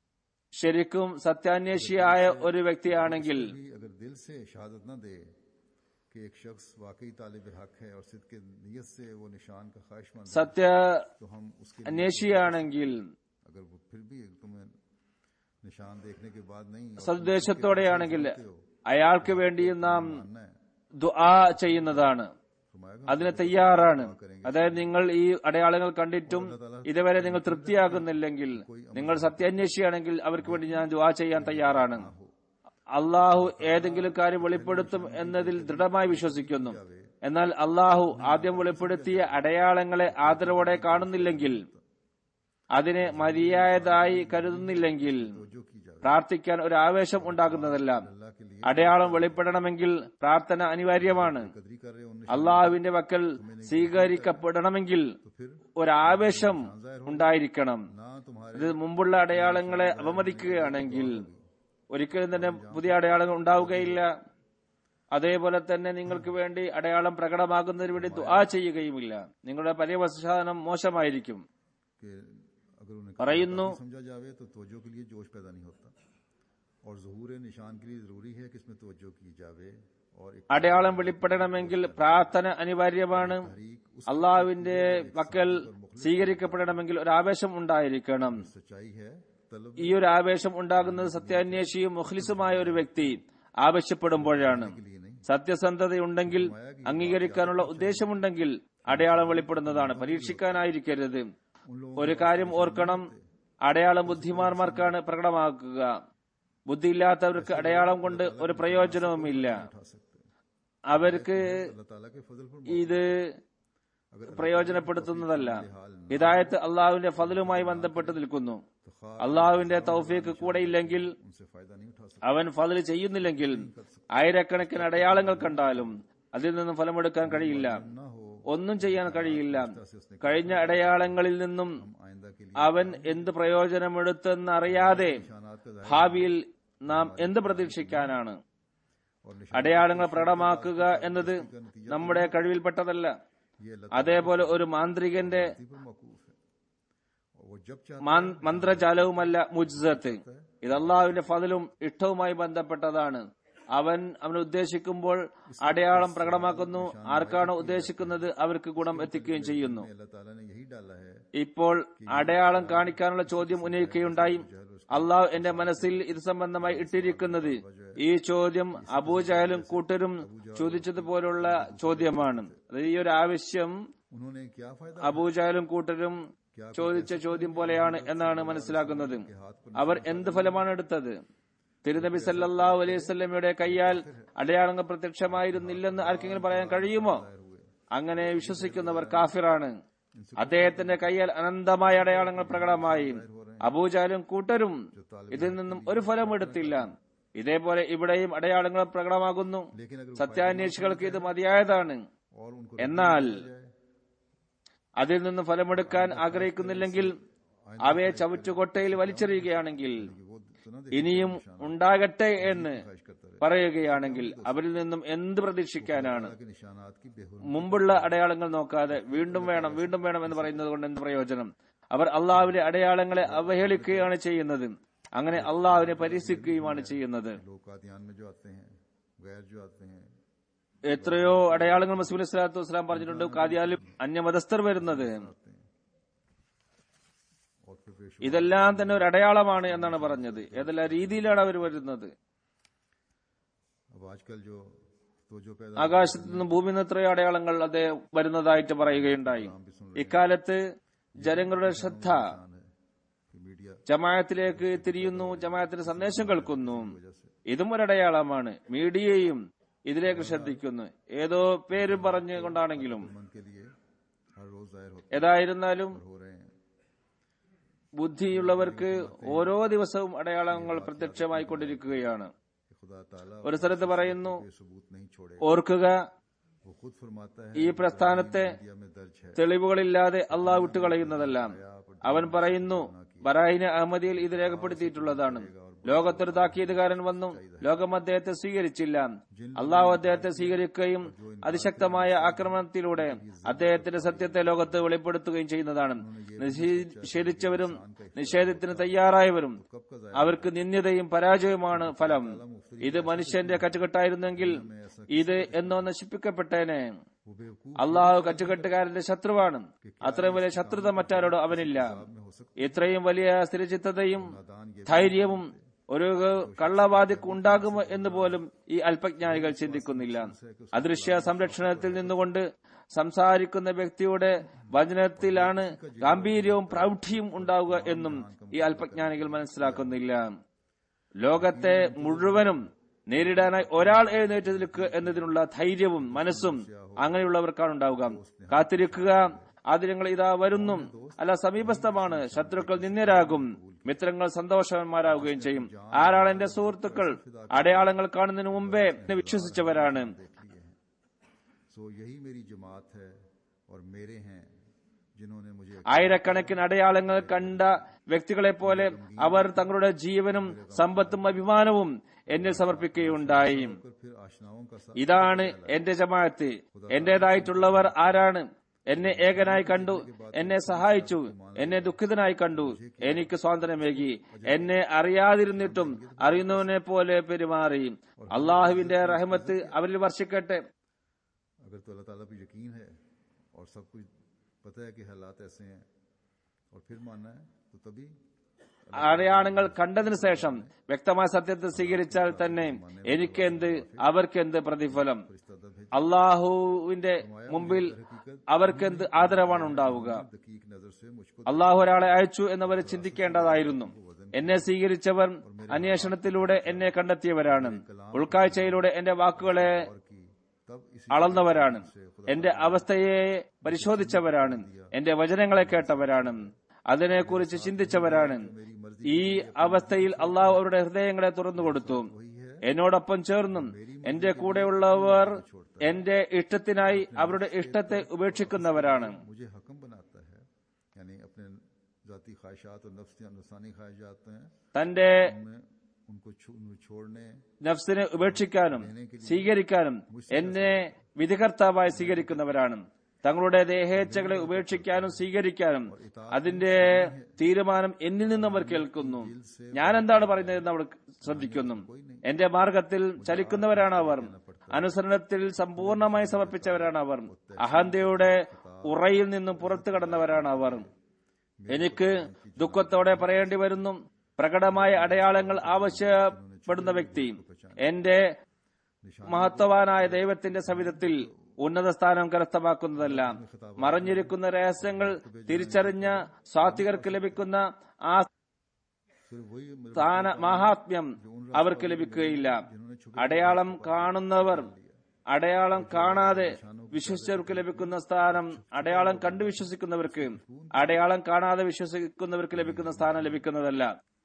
ശരിക്കും സത്യാന്വേഷിയായ ഒരു വ്യക്തിയാണെങ്കിൽ भी अगर दिल से शहादत न दे कि एक शख्स वाकई तालिब हक है और सिद्ध के नीयत से वो निशान का ख्वाहिशमंद है സത്യ तो हम उसके അന്വേഷിയാണെങ്കിൽ अगर वो फिर भी तुम्हें निशान देखने के बाद नहीं और സദ്ദേശത്തോടെയാണെങ്കിൽ അയാൾക്ക് വേണ്ടിയും നാം मानना है ദുആ ചെയ്യുന്നതാണ് फरमाएगा അതിന് തയ്യാറാണ് അതായത് നിങ്ങൾ ഈ അടയാളങ്ങൾ കണ്ടിട്ടും ഇതുവരെ നിങ്ങൾ തൃപ്തിയാകുന്നില്ലെങ്കിൽ നിങ്ങൾ സത്യാന്വേഷിയാണെങ്കിൽ അവർക്ക് വേണ്ടി ഞാൻ ദുആ ചെയ്യാൻ തയ്യാറാണ് അള്ളാഹു ഏതെങ്കിലും കാര്യം വെളിപ്പെടുത്തും എന്നതിൽ ദൃഢമായി വിശ്വസിക്കുന്നു എന്നാൽ അള്ളാഹു ആദ്യം വെളിപ്പെടുത്തിയ അടയാളങ്ങളെ ആദരവോടെ കാണുന്നില്ലെങ്കിൽ അതിനെ മതിയായതായി കരുതുന്നില്ലെങ്കിൽ जो की जाए പ്രാർത്ഥിക്കാൻ ഒരു ആവേശം ഉണ്ടാകുന്നതല്ല अल्लाह के लिए അടയാളം വെളിപ്പെടണമെങ്കിൽ പ്രാർത്ഥന അനിവാര്യമാണ് कदरी कर रहे उन അള്ളാഹുവിന്റെ വക്കൽ സ്വീകരിക്കപ്പെടണമെങ്കിൽ तो फिर ഒരാവേശം ഉണ്ടായിരിക്കണം ना तुम्हारे ഇത് മുമ്പുള്ള അടയാളങ്ങളെ അപമതിക്കുകയാണെങ്കിൽ ഒരിക്കലും തന്നെ പുതിയ അടയാളങ്ങൾ ഉണ്ടാവുകയില്ല അതേപോലെ തന്നെ നിങ്ങൾക്ക് വേണ്ടി അടയാളം പ്രകടമാകുന്നതിന് വേണ്ടി ദുആ ചെയ്യുകയുമില്ല നിങ്ങളുടെ പര്യവസാനം മോശമായിരിക്കും कि अगर उन्हें പറയുന്നു समझा जावे तो तवज्जो के लिए जोश पैदा नहीं होता और जहूर निशान के लिए जरूरी है कि इसमें तवज्जो की जावे और एक അടയാളം വെളിപ്പെടണമെങ്കിൽ പ്രാർത്ഥന അനിവാര്യമാണ് അള്ളാഹുവിന്റെ പക്കൽ സ്വീകരിക്കപ്പെടണമെങ്കിൽ ഒരു ആവേശം ഉണ്ടായിരിക്കണം सच्चाई है तलब ഈ ഒരു ആവേശം ഉണ്ടാകുന്നത് സത്യാന്വേഷിയും മുഖ്ലിസുമായ ഒരു വ്യക്തി ആവശ്യപ്പെടുമ്പോഴാണ് സത്യസന്ധതയുണ്ടെങ്കിൽ അംഗീകരിക്കാനുള്ള ഉദ്ദേശമുണ്ടെങ്കിൽ അടയാളം വെളിപ്പെടുന്നതാണ് പരീക്ഷിക്കാനായിരിക്കരുത് ഒരു കാര്യം ഓർക്കണം അടയാളം ബുദ്ധിമാന്മാർക്കാണ് പ്രകടമാക്കുക ബുദ്ധിയില്ലാത്തവർക്ക് അടയാളം കൊണ്ട് ഒരു പ്രയോജനവുമില്ല उठा सकते हैं അവർക്ക് अल्लाह ताला के फजल पर ഇത് പ്രയോജനപ്പെടുത്തുന്നതല്ല ഹിദായത്ത് അള്ളാഹുവിന്റെ ഫതിലുമായി ബന്ധപ്പെട്ട് നിൽക്കുന്നു അള്ളാഹുവിന്റെ തൗഫീക്ക് കൂടെയില്ലെങ്കിൽ उनसे फायदा नहीं उठा सकते അവൻ ഫതിൽ ചെയ്യുന്നില്ലെങ്കിൽ ആയിരക്കണക്കിന് അടയാളങ്ങൾ കണ്ടാലും അതിൽ നിന്നും ഫലമെടുക്കാൻ കഴിയില്ല ना हो ഒന്നും ചെയ്യാൻ കഴിയില്ല കഴിഞ്ഞ അടയാളങ്ങളിൽ നിന്നും आइंदा के लिए അവൻ എന്ത് പ്രയോജനമെടുത്തെന്നറിയാതെ निशानात का ഭാവിയിൽ നാം എന്ത് പ്രതീക്ഷിക്കാനാണ് और निशान അടയാളങ്ങൾ പ്രകടമാക്കുക എന്നത് നമ്മുടെ കഴിവിൽപ്പെട്ടതല്ല ये अल्लाह അതേപോലെ ഒരു മാന്ത്രികന്റെ पर मौकूफ है और वो जब चाहता മാൻ- മന്ത്രജാലവുമല്ല മുജ്സത്ത് ഇത് അള്ളാഹുവിന്റെ ഫതിലും ഇഷ്ടവുമായി ബന്ധപ്പെട്ടതാണ് അവൻ അവൻ ഉദ്ദേശിക്കുമ്പോൾ അടയാളം പ്രകടമാക്കുന്നു ആർക്കാണോ ഉദ്ദേശിക്കുന്നത് അവർക്ക് ഗുണം എത്തിക്കുകയും ചെയ്യുന്നു है अल्लाह ताला ने यही डाला है ഇപ്പോൾ അടയാളം കാണിക്കാനുള്ള ചോദ്യം ഉന്നയിക്കുകയുണ്ടായി അള്ളാഹു എന്റെ മനസ്സിൽ ഇത് സംബന്ധമായി ഇട്ടിരിക്കുന്നത് ഈ ചോദ്യം അബൂജഹലും കൂട്ടരും ചോദിച്ചതുപോലുള്ള ചോദ്യമാണ് അതായത് ഈ ഒരു ആവശ്യം उन्होंने क्या फायदा അബൂജഹലും കൂട്ടരും ചോദിച്ച ചോദ്യം പോലെയാണ് എന്നാണ് മനസ്സിലാക്കുന്നത് അവർ എന്ത് ഫലമാണ് എടുത്തത് തിരുനബി സല്ലല്ലാഹു അലൈഹി വസല്ലമയുടെ കയ്യാൽ അടയാളങ്ങൾ പ്രത്യക്ഷമായിരുന്നില്ലെന്ന് ആർക്കെങ്കിലും പറയാൻ കഴിയുമോ അങ്ങനെ വിശ്വസിക്കുന്നവർ കാഫിറാണ് അദ്ദേഹത്തിന്റെ കയ്യാൽ അനന്തമായ അടയാളങ്ങൾ പ്രകടമായി അബൂജാലും കൂട്ടരും ഇതിൽ നിന്നും ഒരു ഫലം എടുത്തില്ല ഇതേപോലെ ഇവിടെയും അടയാളങ്ങൾ പ്രകടമാകുന്നു लेकिन अगर സത്യാന്വേഷികൾക്ക് ഇത് മതിയായതാണ് और उनको എന്നാൽ रखा जाए അതിൽ നിന്ന് ഫലമെടുക്കാൻ ആഗ്രഹിക്കുന്നില്ലെങ്കിൽ അവയെ ചവറ്റുകൊട്ടയിൽ വലിച്ചെറിയുകയാണെങ്കിൽ कि वो तो ना ഇനിയും ഉണ്ടാകട്ടെ എന്ന് ख्वाहिश करता रहे പറയുകയാണെങ്കിൽ അവരിൽ നിന്നും എന്ത് പ്രതീക്ഷിക്കാനാണ് अल्लाह के निशानात की बेहुर മുമ്പുള്ള അടയാളങ്ങൾ നോക്കാതെ വീണ്ടും വേണം വീണ്ടും വേണം എന്ന് പറയുന്നത് കൊണ്ട് എന്ത് പ്രയോജനം അവർ അള്ളാഹുവിന്റെ അടയാളങ്ങളെ അവഹേളിക്കുകയാണ് ചെയ്യുന്നത് അങ്ങനെ അള്ളാഹുവിനെ പരിഹസിക്കുകയുമാണ് ചെയ്യുന്നത് लोग कादियान में जो आते हैं गैर जो आते हैं എത്രയോ അടയാളങ്ങൾ മസൂൽ അലൈഹി സ്വലാത്തു വസ്സലാം പറഞ്ഞിട്ടുണ്ട് കാദിയാലും അന്യമതസ്ഥർ വരുന്നത് आते हैं और फिर बेशुमार ഇതെല്ലാം തന്നെ ഒരു അടയാളമാണ് എന്നാണ് പറഞ്ഞത് ഏതെല്ലാം രീതിയിലാണ് അവർ വരുന്നത് अब आजकल जो तो जो पैदा ആകാശത്ത് നിന്നും ഭൂമിയിൽ നിന്ന് എത്രയോ അടയാളങ്ങൾ അതേ വരുന്നതായിട്ട് പറയുകയുണ്ടായി ഇക്കാലത്ത് ജനങ്ങളുടെ ശ്രദ്ധ है कि मीडिया ജമായത്തിലേക്ക് തിരിയുന്നു ജമായത്തിന് സന്ദേശം കേൾക്കുന്നു ഇതും ഒരടയാളമാണ് മീഡിയയും ഇതിലേക്ക് ശ്രദ്ധിക്കുന്നു ഏതോ പേര് പറഞ്ഞുകൊണ്ടാണെങ്കിലും मन के लिए हर रोज जाहिर होते ഏതായിരുന്നാലും हो रहे हैं ബുദ്ധിയുള്ളവർക്ക് ഓരോ ദിവസവും അടയാളങ്ങൾ പ്രത്യക്ഷമായി കൊണ്ടിരിക്കുകയാണ് कि खुदा ताला ഒരു സ്ഥലത്ത് പറയുന്നു ये सबूत नहीं छोड़े ഓർക്കുക वो खुद फरमाता है ഈ പ്രസ്ഥാനത്തെ मीडिया में दर्ज है തെളിവുകളില്ലാതെ അള്ളാഹ് വിട്ടുകളയുന്നതെല്ലാം അവൻ പറയുന്നു ബറായിന് അഹമ്മദിയിൽ ഇത് രേഖപ്പെടുത്തിയിട്ടുള്ളതാണ് ലോകത്തൊരു താക്കീതുകാരൻ വന്നു ലോകം അദ്ദേഹത്തെ സ്വീകരിച്ചില്ല അള്ളാഹു അദ്ദേഹത്തെ സ്വീകരിക്കുകയും അതിശക്തമായ ആക്രമണത്തിലൂടെ അദ്ദേഹത്തിന്റെ സത്യത്തെ ലോകത്ത് വെളിപ്പെടുത്തുകയും ചെയ്യുന്നതാണ് നിഷേധിച്ചവരും നിഷേധത്തിന് തയ്യാറായവരും कब का जाहिर അവർക്ക് നിന്ദ്യതയും പരാജയവുമാണ് ഫലം ഇത് മനുഷ്യന്റെ കറ്റുകെട്ടായിരുന്നെങ്കിൽ ഇത് എന്നോ നശിപ്പിക്കപ്പെട്ടേനെ वो बेवकूफ അള്ളാഹു കറ്റുകെട്ടുകാരന്റെ ശത്രുവാണ് അത്രയും വലിയ ശത്രുത മറ്റാരോടോ അവനില്ല में हो सकता ഇത്രയും വലിയ സ്ഥിരചിത്തതയും नादान ये ധൈര്യവും ഒരു കള്ളവാദിക്ക് ഉണ്ടാകുമോ എന്ന് പോലും ഈ അല്പജ്ഞാനികൾ ചിന്തിക്കുന്നില്ല അദൃശ്യ സംരക്ഷണത്തിൽ നിന്നുകൊണ്ട് സംസാരിക്കുന്ന വ്യക്തിയുടെ വചനത്തിലാണ് ഗാംഭീര്യവും പ്രൗഢിയും ഉണ്ടാവുക എന്നും ഈ അല്പജ്ഞാനികൾ മനസ്സിലാക്കുന്നില്ല ലോകത്തെ മുഴുവനും നേരിടാനായി ഒരാൾ എഴുന്നേറ്റ് നിൽക്കുക എന്നതിനുള്ള ധൈര്യവും മനസ്സും അങ്ങനെയുള്ളവർക്കാണ് ഉണ്ടാവുക കാത്തിരിക്കുക ആദ്യങ്ങൾ ഇതാ വരുന്നു അല്ല സമീപസ്ഥമാണ് ശത്രുക്കൾ നിന്ദ്യരാകും മിത്രങ്ങൾ സന്തോഷവാന്മാരാകുകയും ചെയ്യും ആരാണ് എന്റെ സുഹൃത്തുക്കൾ അടയാളങ്ങൾ കാണുന്നതിന് മുമ്പേ എന്നെ വിശ്വസിച്ചവരാണ് सो यही मेरी जमात है और मेरे हैं जिन्होंने मुझे ആയിരക്കണക്കിന് അടയാളങ്ങൾ കണ്ട വ്യക്തികളെ പോലെ അവർ തങ്ങളുടെ ജീവനും സമ്പത്തും അഭിമാനവും എന്നിൽ സമർപ്പിക്കുകയുണ്ടായി होकर फिर आशनाओं का साथ ഇതാണ് എന്റെ ജമാഅത്ത് എന്റേതായിട്ടുള്ളവർ ആരാണ് എന്നെ ഏകനായി കണ്ടു എന്നെ സഹായിച്ചു എന്നെ ദുഃഖിതനായി കണ്ടു എനിക്ക് സ്വാതന്ത്ര്യമേകി എന്നെ അറിയാതിരുന്നിട്ടും അറിയുന്നവനെ പോലെ പെരുമാറി അള്ളാഹുവിന്റെ റഹമത്ത് അവരിൽ വർഷിക്കട്ടെ अगर तो अल्लाह ताला पर यकीन है और सब कुछ पता है कि हालात ऐसे हैं और फिर मानना है तो तभी അടയാളങ്ങൾ കണ്ടതിനു ശേഷം വ്യക്തമായ സത്യത്തെ സ്വീകരിച്ചാൽ തന്നെ എനിക്കെന്ത് അവർക്കെന്ത് പ്രതിഫലം इस्तदब है അള്ളാഹുവിന്റെ മുമ്പിൽ അവർക്കെന്ത് ആദരവാണ് ഉണ്ടാവുക दकीक नजर से मुझको അള്ളാഹു ഒരാളെ അയച്ചു എന്നവർ ചിന്തിക്കേണ്ടതായിരുന്നു എന്നെ സ്വീകരിച്ചവർ അന്വേഷണത്തിലൂടെ എന്നെ കണ്ടെത്തിയവരാണ് ഉൾക്കാഴ്ചയിലൂടെ എന്റെ വാക്കുകളെ और की तब इसी അളന്നവരാണ് എന്റെ അവസ്ഥയെ പരിശോധിച്ചവരാണ് എന്റെ വചനങ്ങളെ കേട്ടവരാണ് അതിനെക്കുറിച്ച് ചിന്തിച്ചവരാണ് ഈ അവസ്ഥയിൽ അള്ളാഹു അവരുടെ ഹൃദയങ്ങളെ തുറന്നു കൊടുത്തു എന്നോടൊപ്പം ചേർന്നും എന്റെ കൂടെയുള്ളവർ എന്റെ ഇഷ്ടത്തിനായി അവരുടെ ഇഷ്ടത്തെ ഉപേക്ഷിക്കുന്നവരാണ് मुझे हकम बनाता है यानी अपने जाती ख्वाहिशात और नफ्स नफसानी ख्वाहिशात हैं തന്റെ उनमें उनको छो- छोड़ने നഫ്സിനെ ഉപേക്ഷിക്കാനും സ്വീകരിക്കാനും എന്നെ വിധികർത്താവായി സ്വീകരിക്കുന്നവരാണ് തങ്ങളുടെ ദേഹേച്ഛകളെ ഉപേക്ഷിക്കാനും സ്വീകരിക്കാനും അതിന്റെ തീരുമാനം എന്നിൽ നിന്നും അവർ കേൾക്കുന്നു ഞാൻ എന്താണ് പറയുന്നതെന്ന് അവർ ശ്രദ്ധിക്കുന്നു എന്റെ മാർഗത്തിൽ ചലിക്കുന്നവരാണ് അവർ അനുസരണത്തിൽ സമ്പൂർണമായി സമർപ്പിച്ചവരാണ് അവർ അഹന്തയുടെ ഉറയിൽ നിന്നും പുറത്തു കടന്നവരാണ് അവർ എനിക്ക് ദുഃഖത്തോടെ പറയേണ്ടി വരുന്നു പ്രകടമായ അടയാളങ്ങൾ ആവശ്യപ്പെടുന്ന വ്യക്തി എന്റെ മഹത്വവാനായ ദൈവത്തിന്റെ സവിധത്തിൽ ഉന്നത സ്ഥാനം കരസ്ഥമാക്കുന്നതല്ല മറഞ്ഞിരിക്കുന്ന രഹസ്യങ്ങൾ തിരിച്ചറിഞ്ഞ സ്വാത്വികർക്ക് ലഭിക്കുന്ന ആ सिर्फ वही मेरे സ്ഥാന മാഹാത്മ്യം അവർക്ക് ലഭിക്കുകയില്ല അടയാളം കാണുന്നവർ അടയാളം കാണാതെ വിശ്വസിച്ചവർക്ക് ലഭിക്കുന്ന സ്ഥാനം അടയാളം കണ്ടു വിശ്വസിക്കുന്നവർക്ക് അടയാളം കാണാതെ വിശ്വസിക്കുന്നവർക്ക് ലഭിക്കുന്ന സ്ഥാനം ലഭിക്കുന്നതല്ല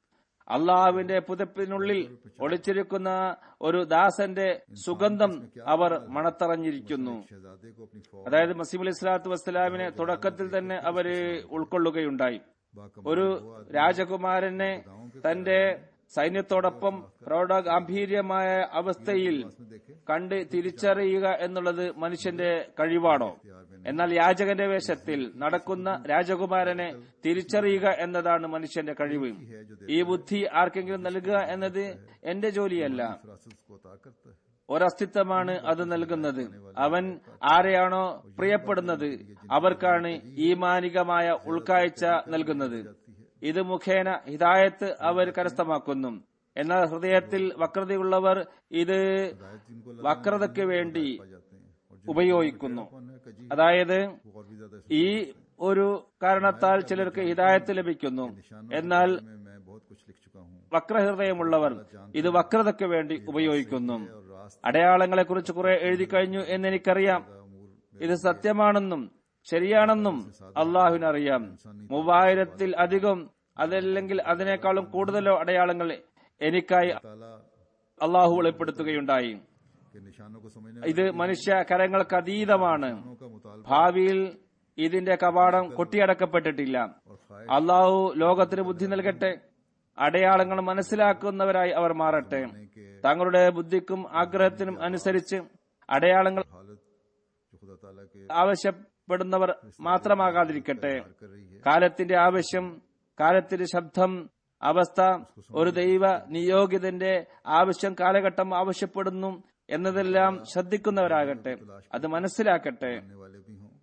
അള്ളാഹുവിന്റെ പുതപ്പിനുള്ളിൽ ഒളിച്ചിരിക്കുന്ന ഒരു ദാസന്റെ സുഗന്ധം അവർ മണത്തറഞ്ഞിരിക്കുന്നു शहजादे को अपनी फौज അതായത് മസീം അലി സ്വലാത്തു വസ്സലാമിനെ തുടക്കത്തിൽ തന്നെ അവര് ഉൾക്കൊള്ളുകയുണ്ടായി ഒരു രാജകുമാരനെ തന്റെ സൈന്യത്തോടൊപ്പം പ്രൗഢഗാംഭീര്യമായ അവസ്ഥയിൽ കണ്ട് തിരിച്ചറിയുക എന്നുള്ളത് മനുഷ്യന്റെ കഴിവാണോ എന്നാൽ യാചകന്റെ വേഷത്തിൽ നടക്കുന്ന രാജകുമാരനെ തിരിച്ചറിയുക എന്നതാണ് മനുഷ്യന്റെ കഴിവ് ഈ ബുദ്ധി ആർക്കെങ്കിലും നൽകുക എന്നത് എന്റെ ജോലിയല്ല फरासत को अता करता है ഒരസ്തിത്വമാണ് അത് നൽകുന്നത് അവൻ ആരെയാണോ പ്രിയപ്പെടുന്നത് അവർക്കാണ് ഈമാനികമായ ഉൾക്കാഴ്ച നൽകുന്നത് ഇത് മുഖേന ഹിദായത്ത് അവർ കരസ്ഥമാക്കുന്നു എന്നാൽ ഹൃദയത്തിൽ വക്രതയുള്ളവർ ഇത് വക്രതയ്ക്ക് വേണ്ടി जाते हैं और ഉപയോഗിക്കുന്നു कौन है कजी അതായത് वो और भी ज्यादा ഈ ഒരു കാരണത്താൽ ചിലർക്ക് ഹിദായത്ത് ലഭിക്കുന്നു എന്നാൽ में मैं बहुत कुछ लिख चुका हूँ വക്രഹൃദയമുള്ളവർ ഇത് വക്രതയ്ക്ക് വേണ്ടി ഉപയോഗിക്കുന്നു അടയാളങ്ങളെ കുറിച്ച് കുറെ എഴുതി കഴിഞ്ഞു എന്ന് എനിക്കറിയാം ഇത് സത്യമാണെന്നും ശരിയാണെന്നും അള്ളാഹുവിനറിയാം മൂവായിരത്തിൽ അധികം അതല്ലെങ്കിൽ അതിനേക്കാളും കൂടുതലോ അടയാളങ്ങൾ എനിക്കായി ताला അള്ളാഹു വെളിപ്പെടുത്തുകയുണ്ടായി के निशानों को समझने ഇത് മനുഷ്യ കരങ്ങൾക്ക് അതീതമാണ് वालों का मुतालबा ഭാവിയിൽ ഇതിന്റെ കവാടം കൊട്ടിയടക്കപ്പെട്ടിട്ടില്ല और ख्वाहिश അള്ളാഹു ലോകത്തിന് ബുദ്ധി നൽകട്ടെ അടയാളങ്ങൾ മനസ്സിലാക്കുന്നവരായി അവർ മാറട്ടെ തങ്ങളുടെ ബുദ്ധിക്കും ആഗ്രഹത്തിനും അനുസരിച്ച് അടയാളങ്ങൾ हालत जो खुदा ताला के ആവശ്യപ്പെടുന്നവർ മാത്രമാകാതിരിക്കട്ടെ कर रही है കാലത്തിന്റെ ആവശ്യം കാലത്തിന്റെ ശബ്ദം അവസ്ഥ ഒരു ദൈവ നിയോഗിതന്റെ ആവശ്യം കാലഘട്ടം ആവശ്യപ്പെടുന്നു എന്നതെല്ലാം ശ്രദ്ധിക്കുന്നവരാകട്ടെ അത് മനസ്സിലാക്കട്ടെ करने वाले भी हों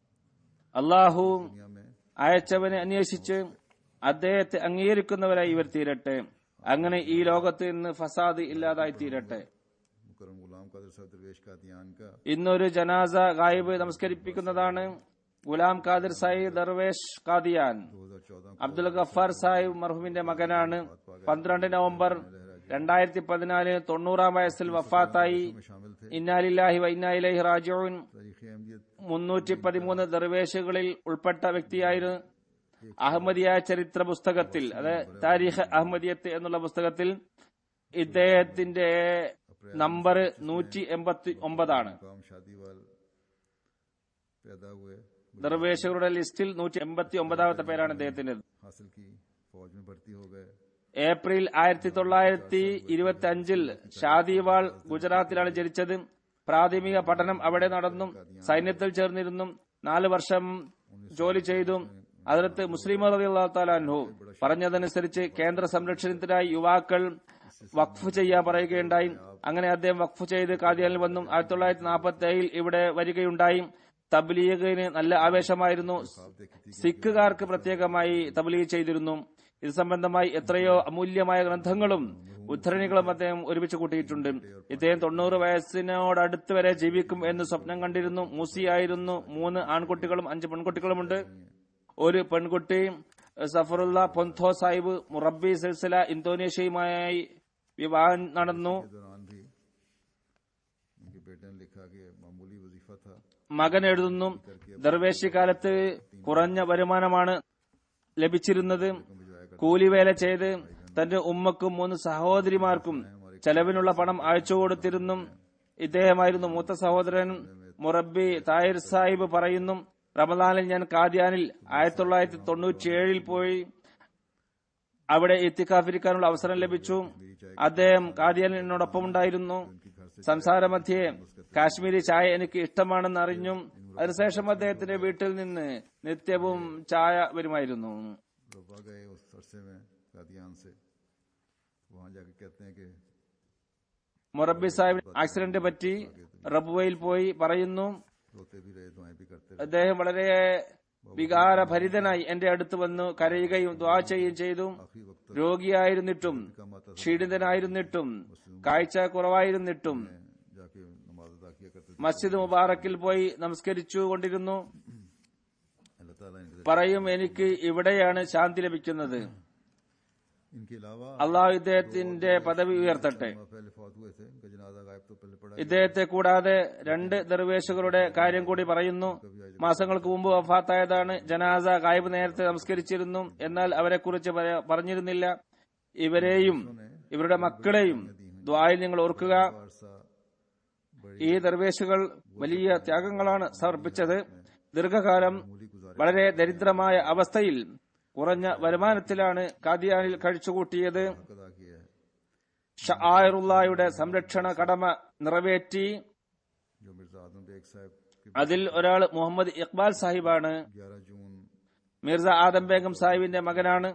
അള്ളാഹു दुनिया में അയച്ചവനെ അന്വേഷിച്ച് അദ്ദേഹത്തെ അംഗീകരിക്കുന്നവരായി ഇവർ തീരട്ടെ അങ്ങനെ ഈ ലോകത്ത് നിന്ന് ഫസാദ് ഇല്ലാതായി തീരട്ടെ मुकरम गुलाम कादिर साहब दरवेश का ध्यान का ഇന്നൊരു ജനാസ ഗായിബ് നമസ്കരിപ്പിക്കുന്നതാണ് ഗുലാം ഖാദിർ സാഹിബ് ദർവേഷ് ഖാദിയാൻ 2014 അബ്ദുൽ ഗഫാർ സാഹിബ് മർഹൂമിന്റെ മകനാണ് പന്ത്രണ്ട് നവംബർ രണ്ടായിരത്തി പതിനാല് തൊണ്ണൂറാം വയസ്സിൽ വഫാത്തായി में शामिल थे ഇന്നാലില്ലാഹി വൈനായിലഹി റാജുൻ तारीख अहमियत മുന്നൂറ്റി പതിമൂന്ന് ദർവേഷുകളിൽ ഉൾപ്പെട്ട വ്യക്തിയായിരുന്നു അഹമ്മദിയ ചരിത്ര പുസ്തകത്തിൽ അതായത് താരിഖ് അഹമ്മദിയത്ത് എന്നുള്ള പുസ്തകത്തിൽ ഇദ്ദേഹത്തിന്റെ നമ്പർ നൂറ്റി എൺപത്തി ഒമ്പതാണ് मुकाम शादी वाल पैदा हुए ദർവേഷുകളുടെ ലിസ്റ്റിൽ നൂറ്റി എൺപത്തി ഒമ്പതാമത്തെ പേരാണ് ഇദ്ദേഹത്തിന്റെ हासिल की फौज में भर्ती हो गए ഏപ്രിൽ ആയിരത്തി തൊള്ളായിരത്തി ഇരുപത്തി അഞ്ചിൽ ഷാദിവാൾ ഗുജറാത്തിലാണ് ജനിച്ചത് പ്രാഥമിക പഠനം അവിടെ നടന്നു സൈന്യത്തിൽ ചേർന്നിരുന്നു നാല് വർഷം ജോലി ചെയ്തു അതിർത്ത് മുസ്ലിം റളിയല്ലാഹു പറഞ്ഞതനുസരിച്ച് കേന്ദ്ര സംരക്ഷണത്തിനായി യുവാക്കൾ വഖഫ് ചെയ്യാൻ പറയുകയുണ്ടായി അങ്ങനെ അദ്ദേഹം വഖഫ് ചെയ്ത് കാദിയാനിൽ വന്നു ആയിരത്തി തൊള്ളായിരത്തി നാൽപ്പത്തി ഏഴിൽ ഇവിടെ വരികയുണ്ടായി തബ്ലീഗിന് നല്ല ആവേശമായിരുന്നു സിഖുകാർക്ക് പ്രത്യേകമായി തബ്ലീഗ് ചെയ്തിരുന്നു ഇത് സംബന്ധമായി എത്രയോ അമൂല്യമായ ഗ്രന്ഥങ്ങളും ഉദ്ധരണികളും അദ്ദേഹം ഒരുമിച്ച് കൂട്ടിയിട്ടുണ്ട് ഇദ്ദേഹം തൊണ്ണൂറ് വയസ്സിനോടടുത്ത് വരെ ജീവിക്കും എന്ന് സ്വപ്നം കണ്ടിരുന്നു മൂസിയായിരുന്നു മൂന്ന് ആൺകുട്ടികളും അഞ്ച് പെൺകുട്ടികളുമുണ്ട് ഒരു പെൺകുട്ടി സഫറുല്ല പൊന്തോ സാഹിബ് മുറബി സിൽസില ഇന്തോനേഷ്യയുമായി വിവാഹം നടന്നു के दौरान भी उनके बेटे ने लिखा कि मामूली वजीफा था മകൻ എഴുതുന്നു ദർവേശി കാലത്ത് കുറഞ്ഞ വരുമാനമാണ് ലഭിച്ചിരുന്നത് കൂലിവേല ചെയ്ത് തന്റെ ഉമ്മക്കും മൂന്ന് സഹോദരിമാർക്കും ചെലവിനുള്ള പണം അയച്ചു കൊടുത്തിരുന്നു ഇദ്ദേഹമായിരുന്നു മൂത്ത സഹോദരൻ മുറബി താഹിർ സാഹിബ് പറയുന്നു റമദാനിൽ ഞാൻ കാദ്യാനിൽ ആയിരത്തി തൊള്ളായിരത്തി തൊണ്ണൂറ്റിയേഴിൽ പോയി അവിടെ എത്തിക്കാഫിരിക്കാനുള്ള അവസരം ലഭിച്ചു അദ്ദേഹം കാദ്യാനിൽ എന്നോടൊപ്പം ഉണ്ടായിരുന്നു സംസാരമധ്യേ കാശ്മീരി ചായ എനിക്ക് ഇഷ്ടമാണെന്ന് അറിഞ്ഞു അതിനുശേഷം അദ്ദേഹത്തിന്റെ വീട്ടിൽ നിന്ന് നിത്യവും ചായ വരുമായിരുന്നു रब्बा गए उस अरसे में कादियान से वहां जाके कहते हैं कि മൊറബി സാഹിബ് ആക്സിഡന്റ് പറ്റി റബുവയിൽ പോയി പറയുന്നു रोते भी रहे दुआएं भी करते रहे അദ്ദേഹം വളരെ വികാരഭരിതനായി എന്റെ അടുത്ത് വന്നു കരയുകയും ദ്വാ ചെയ്യുകയും ചെയ്തു आखिरी वक्त രോഗിയായിരുന്നിട്ടും का माता ക്ഷീണിതനായിരുന്നിട്ടും കാഴ്ച കുറവായിരുന്നിട്ടും में जाके नमाज अदा किया करते थे മസ്ജിദ് മുബാറക്കിൽ പോയി നമസ്കരിച്ചു കൊണ്ടിരുന്നു अल्लाह ताला इनके പറയും എനിക്ക് ഇവിടെയാണ് ശാന്തി ലഭിക്കുന്നത് इनके अलावा അള്ളാഹു ഇദ്ദേഹത്തിന്റെ പദവി ഉയർത്തട്ടെ पहले फौत हुए थे इनका जनाजा गायब तो पहले पड़ा ഇദ്ദേഹത്തെ കൂടാതെ രണ്ട് ദർവേഷുകളുടെ കാര്യം കൂടി പറയുന്നു മാസങ്ങൾക്ക് മുമ്പ് വഫാത്തായതാണ് ജനാസ ഗായിബ് നേരത്തെ നമസ്കരിച്ചിരുന്നു എന്നാൽ അവരെക്കുറിച്ച് പറ- പറഞ്ഞിരുന്നില്ല ഇവരെയും ഇവരുടെ മക്കളെയും ദ്വായിൽ നിങ്ങൾ ഓർക്കുക वारसा ഈ ദർവേശുകൾ വലിയ ത്യാഗങ്ങളാണ് സമർപ്പിച്ചത് ദീർഘകാലം വളരെ ദരിദ്രമായ അവസ്ഥയിൽ കുറഞ്ഞ വരുമാനത്തിലാണ് കാദിയാനിൽ കഴിച്ചുകൂട്ടിയത് अदा किया है ഷായറുള്ളായുടെ സംരക്ഷണ കടമ നിറവേറ്റി जो मिर्जा आदम बेग साहब के അതിൽ ഒരാൾ മുഹമ്മദ് ഇക്ബാൽ സാഹിബാണ് 11 जून മിർസ ആദം ബേഗം സാഹിബിന്റെ മകനാണ്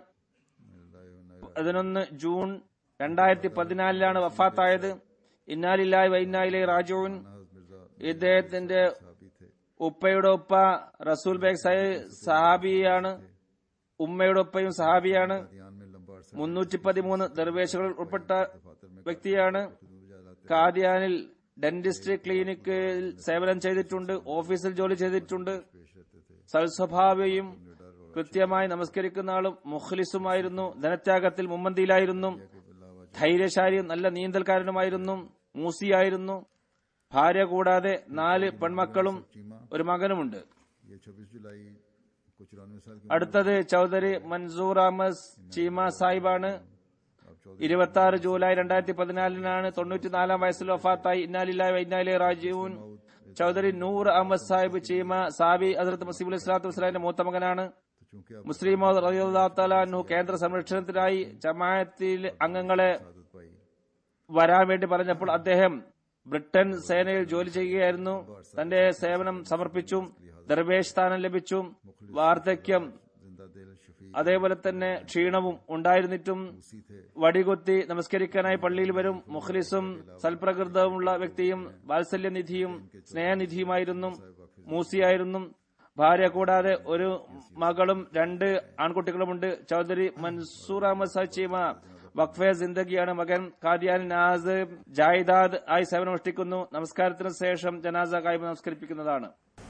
പതിനൊന്ന് ജൂൺ രണ്ടായിരത്തി പതിനാലിലാണ് വഫാത്തായത് ഇന്നാലില്ലായി വൈന്നായിലെ രാജുവിൻ नाज मिर्जा ഇദ്ദേഹത്തിന്റെ साहबी थे ഉപ്പയുടെ ഉപ്പ റസൂൽ ബേഗ് സാഹിബ് സഹാബിയാണ് ഉമ്മയുടെ ഉപ്പയും സഹാബിയാണ് ध्यान में लंबा अरसा മുന്നൂറ്റി പതിമൂന്ന് ദർവേശകൾ ഉൾപ്പെട്ട दफातर में വ്യക്തിയാണ് दूर जालाते കാദിയാനിൽ ഡെന്റിസ്റ്റ് ക്ലിനിക്കിൽ സേവനം ചെയ്തിട്ടുണ്ട് ഓഫീസിൽ ജോലി ചെയ്തിട്ടുണ്ട് पेश रहते थे സൽസ്വഭാവിയും കൃത്യമായി നമസ്കരിക്കുന്ന ആളും മുഖ്ലിസുമായിരുന്നു ധനത്യാഗത്തിൽ മുമ്മന്തിയിലായിരുന്നു ധൈര്യശാലിയും നല്ല നീന്തൽക്കാരനുമായിരുന്നു മൂസിയായിരുന്നു ഭാര്യ കൂടാതെ നാല് പെൺമക്കളും चीमा ഒരു മകനുമുണ്ട് ये 26 जुलाई को चौरानवे साल की അടുത്തത് ചൌധരി മൻസൂർ അഹമ്മദ് ചീമ സാഹിബാണ് अब चौदह ഇരുപത്തി ആറ് ജൂലൈ രണ്ടായിരത്തി പതിനാലിനാണ് തൊണ്ണൂറ്റിനാലാം വയസ്സിൽ വഫാത്തായി ഇന്നാലില്ലായി വൈനാലിലെ രാജീവൻ ചൌധരി നൂർ അഹമ്മദ് സാഹിബ് ചീമ സാബി ഹസരത്ത് മസീബ് അലി സ്വലാത്തു വസ്സലാമിന്റെ മൂത്ത മകനാണ് तो चूंकि अब മുസ്ലിം റലിയല്ലാത്തലാനു കേന്ദ്ര സംരക്ഷണത്തിനായി ജമാഅത്തിൽ അംഗങ്ങളെ आदत पाई വരാൻ വേണ്ടി പറഞ്ഞപ്പോൾ അദ്ദേഹം ബ്രിട്ടൻ സേനയിൽ ജോലി ചെയ്യുകയായിരുന്നു തന്റെ സേവനം സമർപ്പിച്ചു ദർവേഷ് സ്ഥാനം ലഭിച്ചു വാർദ്ധക്യം जिंदा दिल शफी അതേപോലെ തന്നെ ക്ഷീണവും ഉണ്ടായിരുന്നിട്ടും उसी थे വടികൊത്തി നമസ്കരിക്കാനായി പള്ളിയിൽ വരും മുഖ്ലിസും സൽപ്രകൃതവുമുള്ള വ്യക്തിയും വാത്സല്യനിധിയും സ്നേഹനിധിയുമായിരുന്നു മൂസിയായിരുന്നു ഭാര്യ കൂടാതെ ഒരു മകളും രണ്ട് ആൺകുട്ടികളുമുണ്ട് ചൌധരി മൻസൂർ അഹമ്മദ് സച്ചീമ വഖഫെ സിന്ദഗിയാണ് മകൻ കാദിയാൻ നാസ് ജായിദാദ് ആയി സേവനമനുഷ്ഠിക്കുന്നു നമസ്കാരത്തിന് ശേഷം ജനാസ കായ്മ നമസ്കരിപ്പിക്കുന്നതാണ്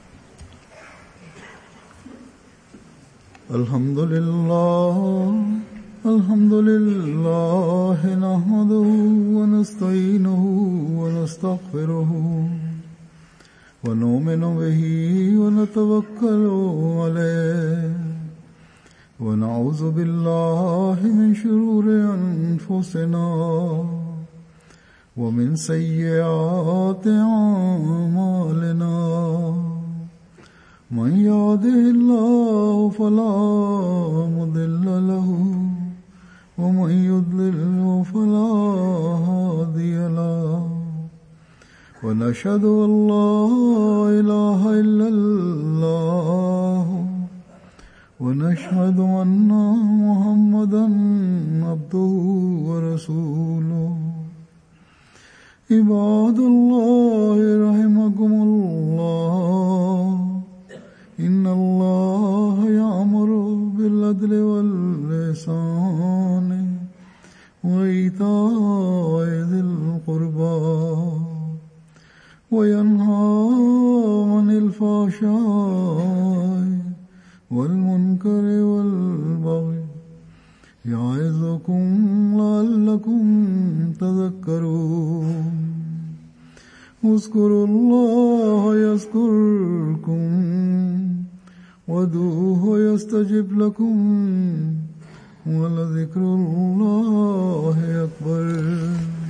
الحمد لله الحمد لله نحمده ونستعينه ونستغفره ونؤمن به ونتوكل عليه ونعوذ بالله من شرور أنفسنا ومن سيئات أعمالنا من يهده الله فلا مضل له ومن يضلل فلا هادي له ونشهد أن لا إله إلا الله ونشهد أن محمدا عبده ورسوله عباد الله رحمكم الله إن الله يأمر بالعدل واللسان وإيتاء ذي القربى وينهى عن الفحشاء والمنكر والبغي يعظكم لعلكم تذكرون اذكروا الله يذكركم ودوه يستجب لكم ولذكر الله أكبر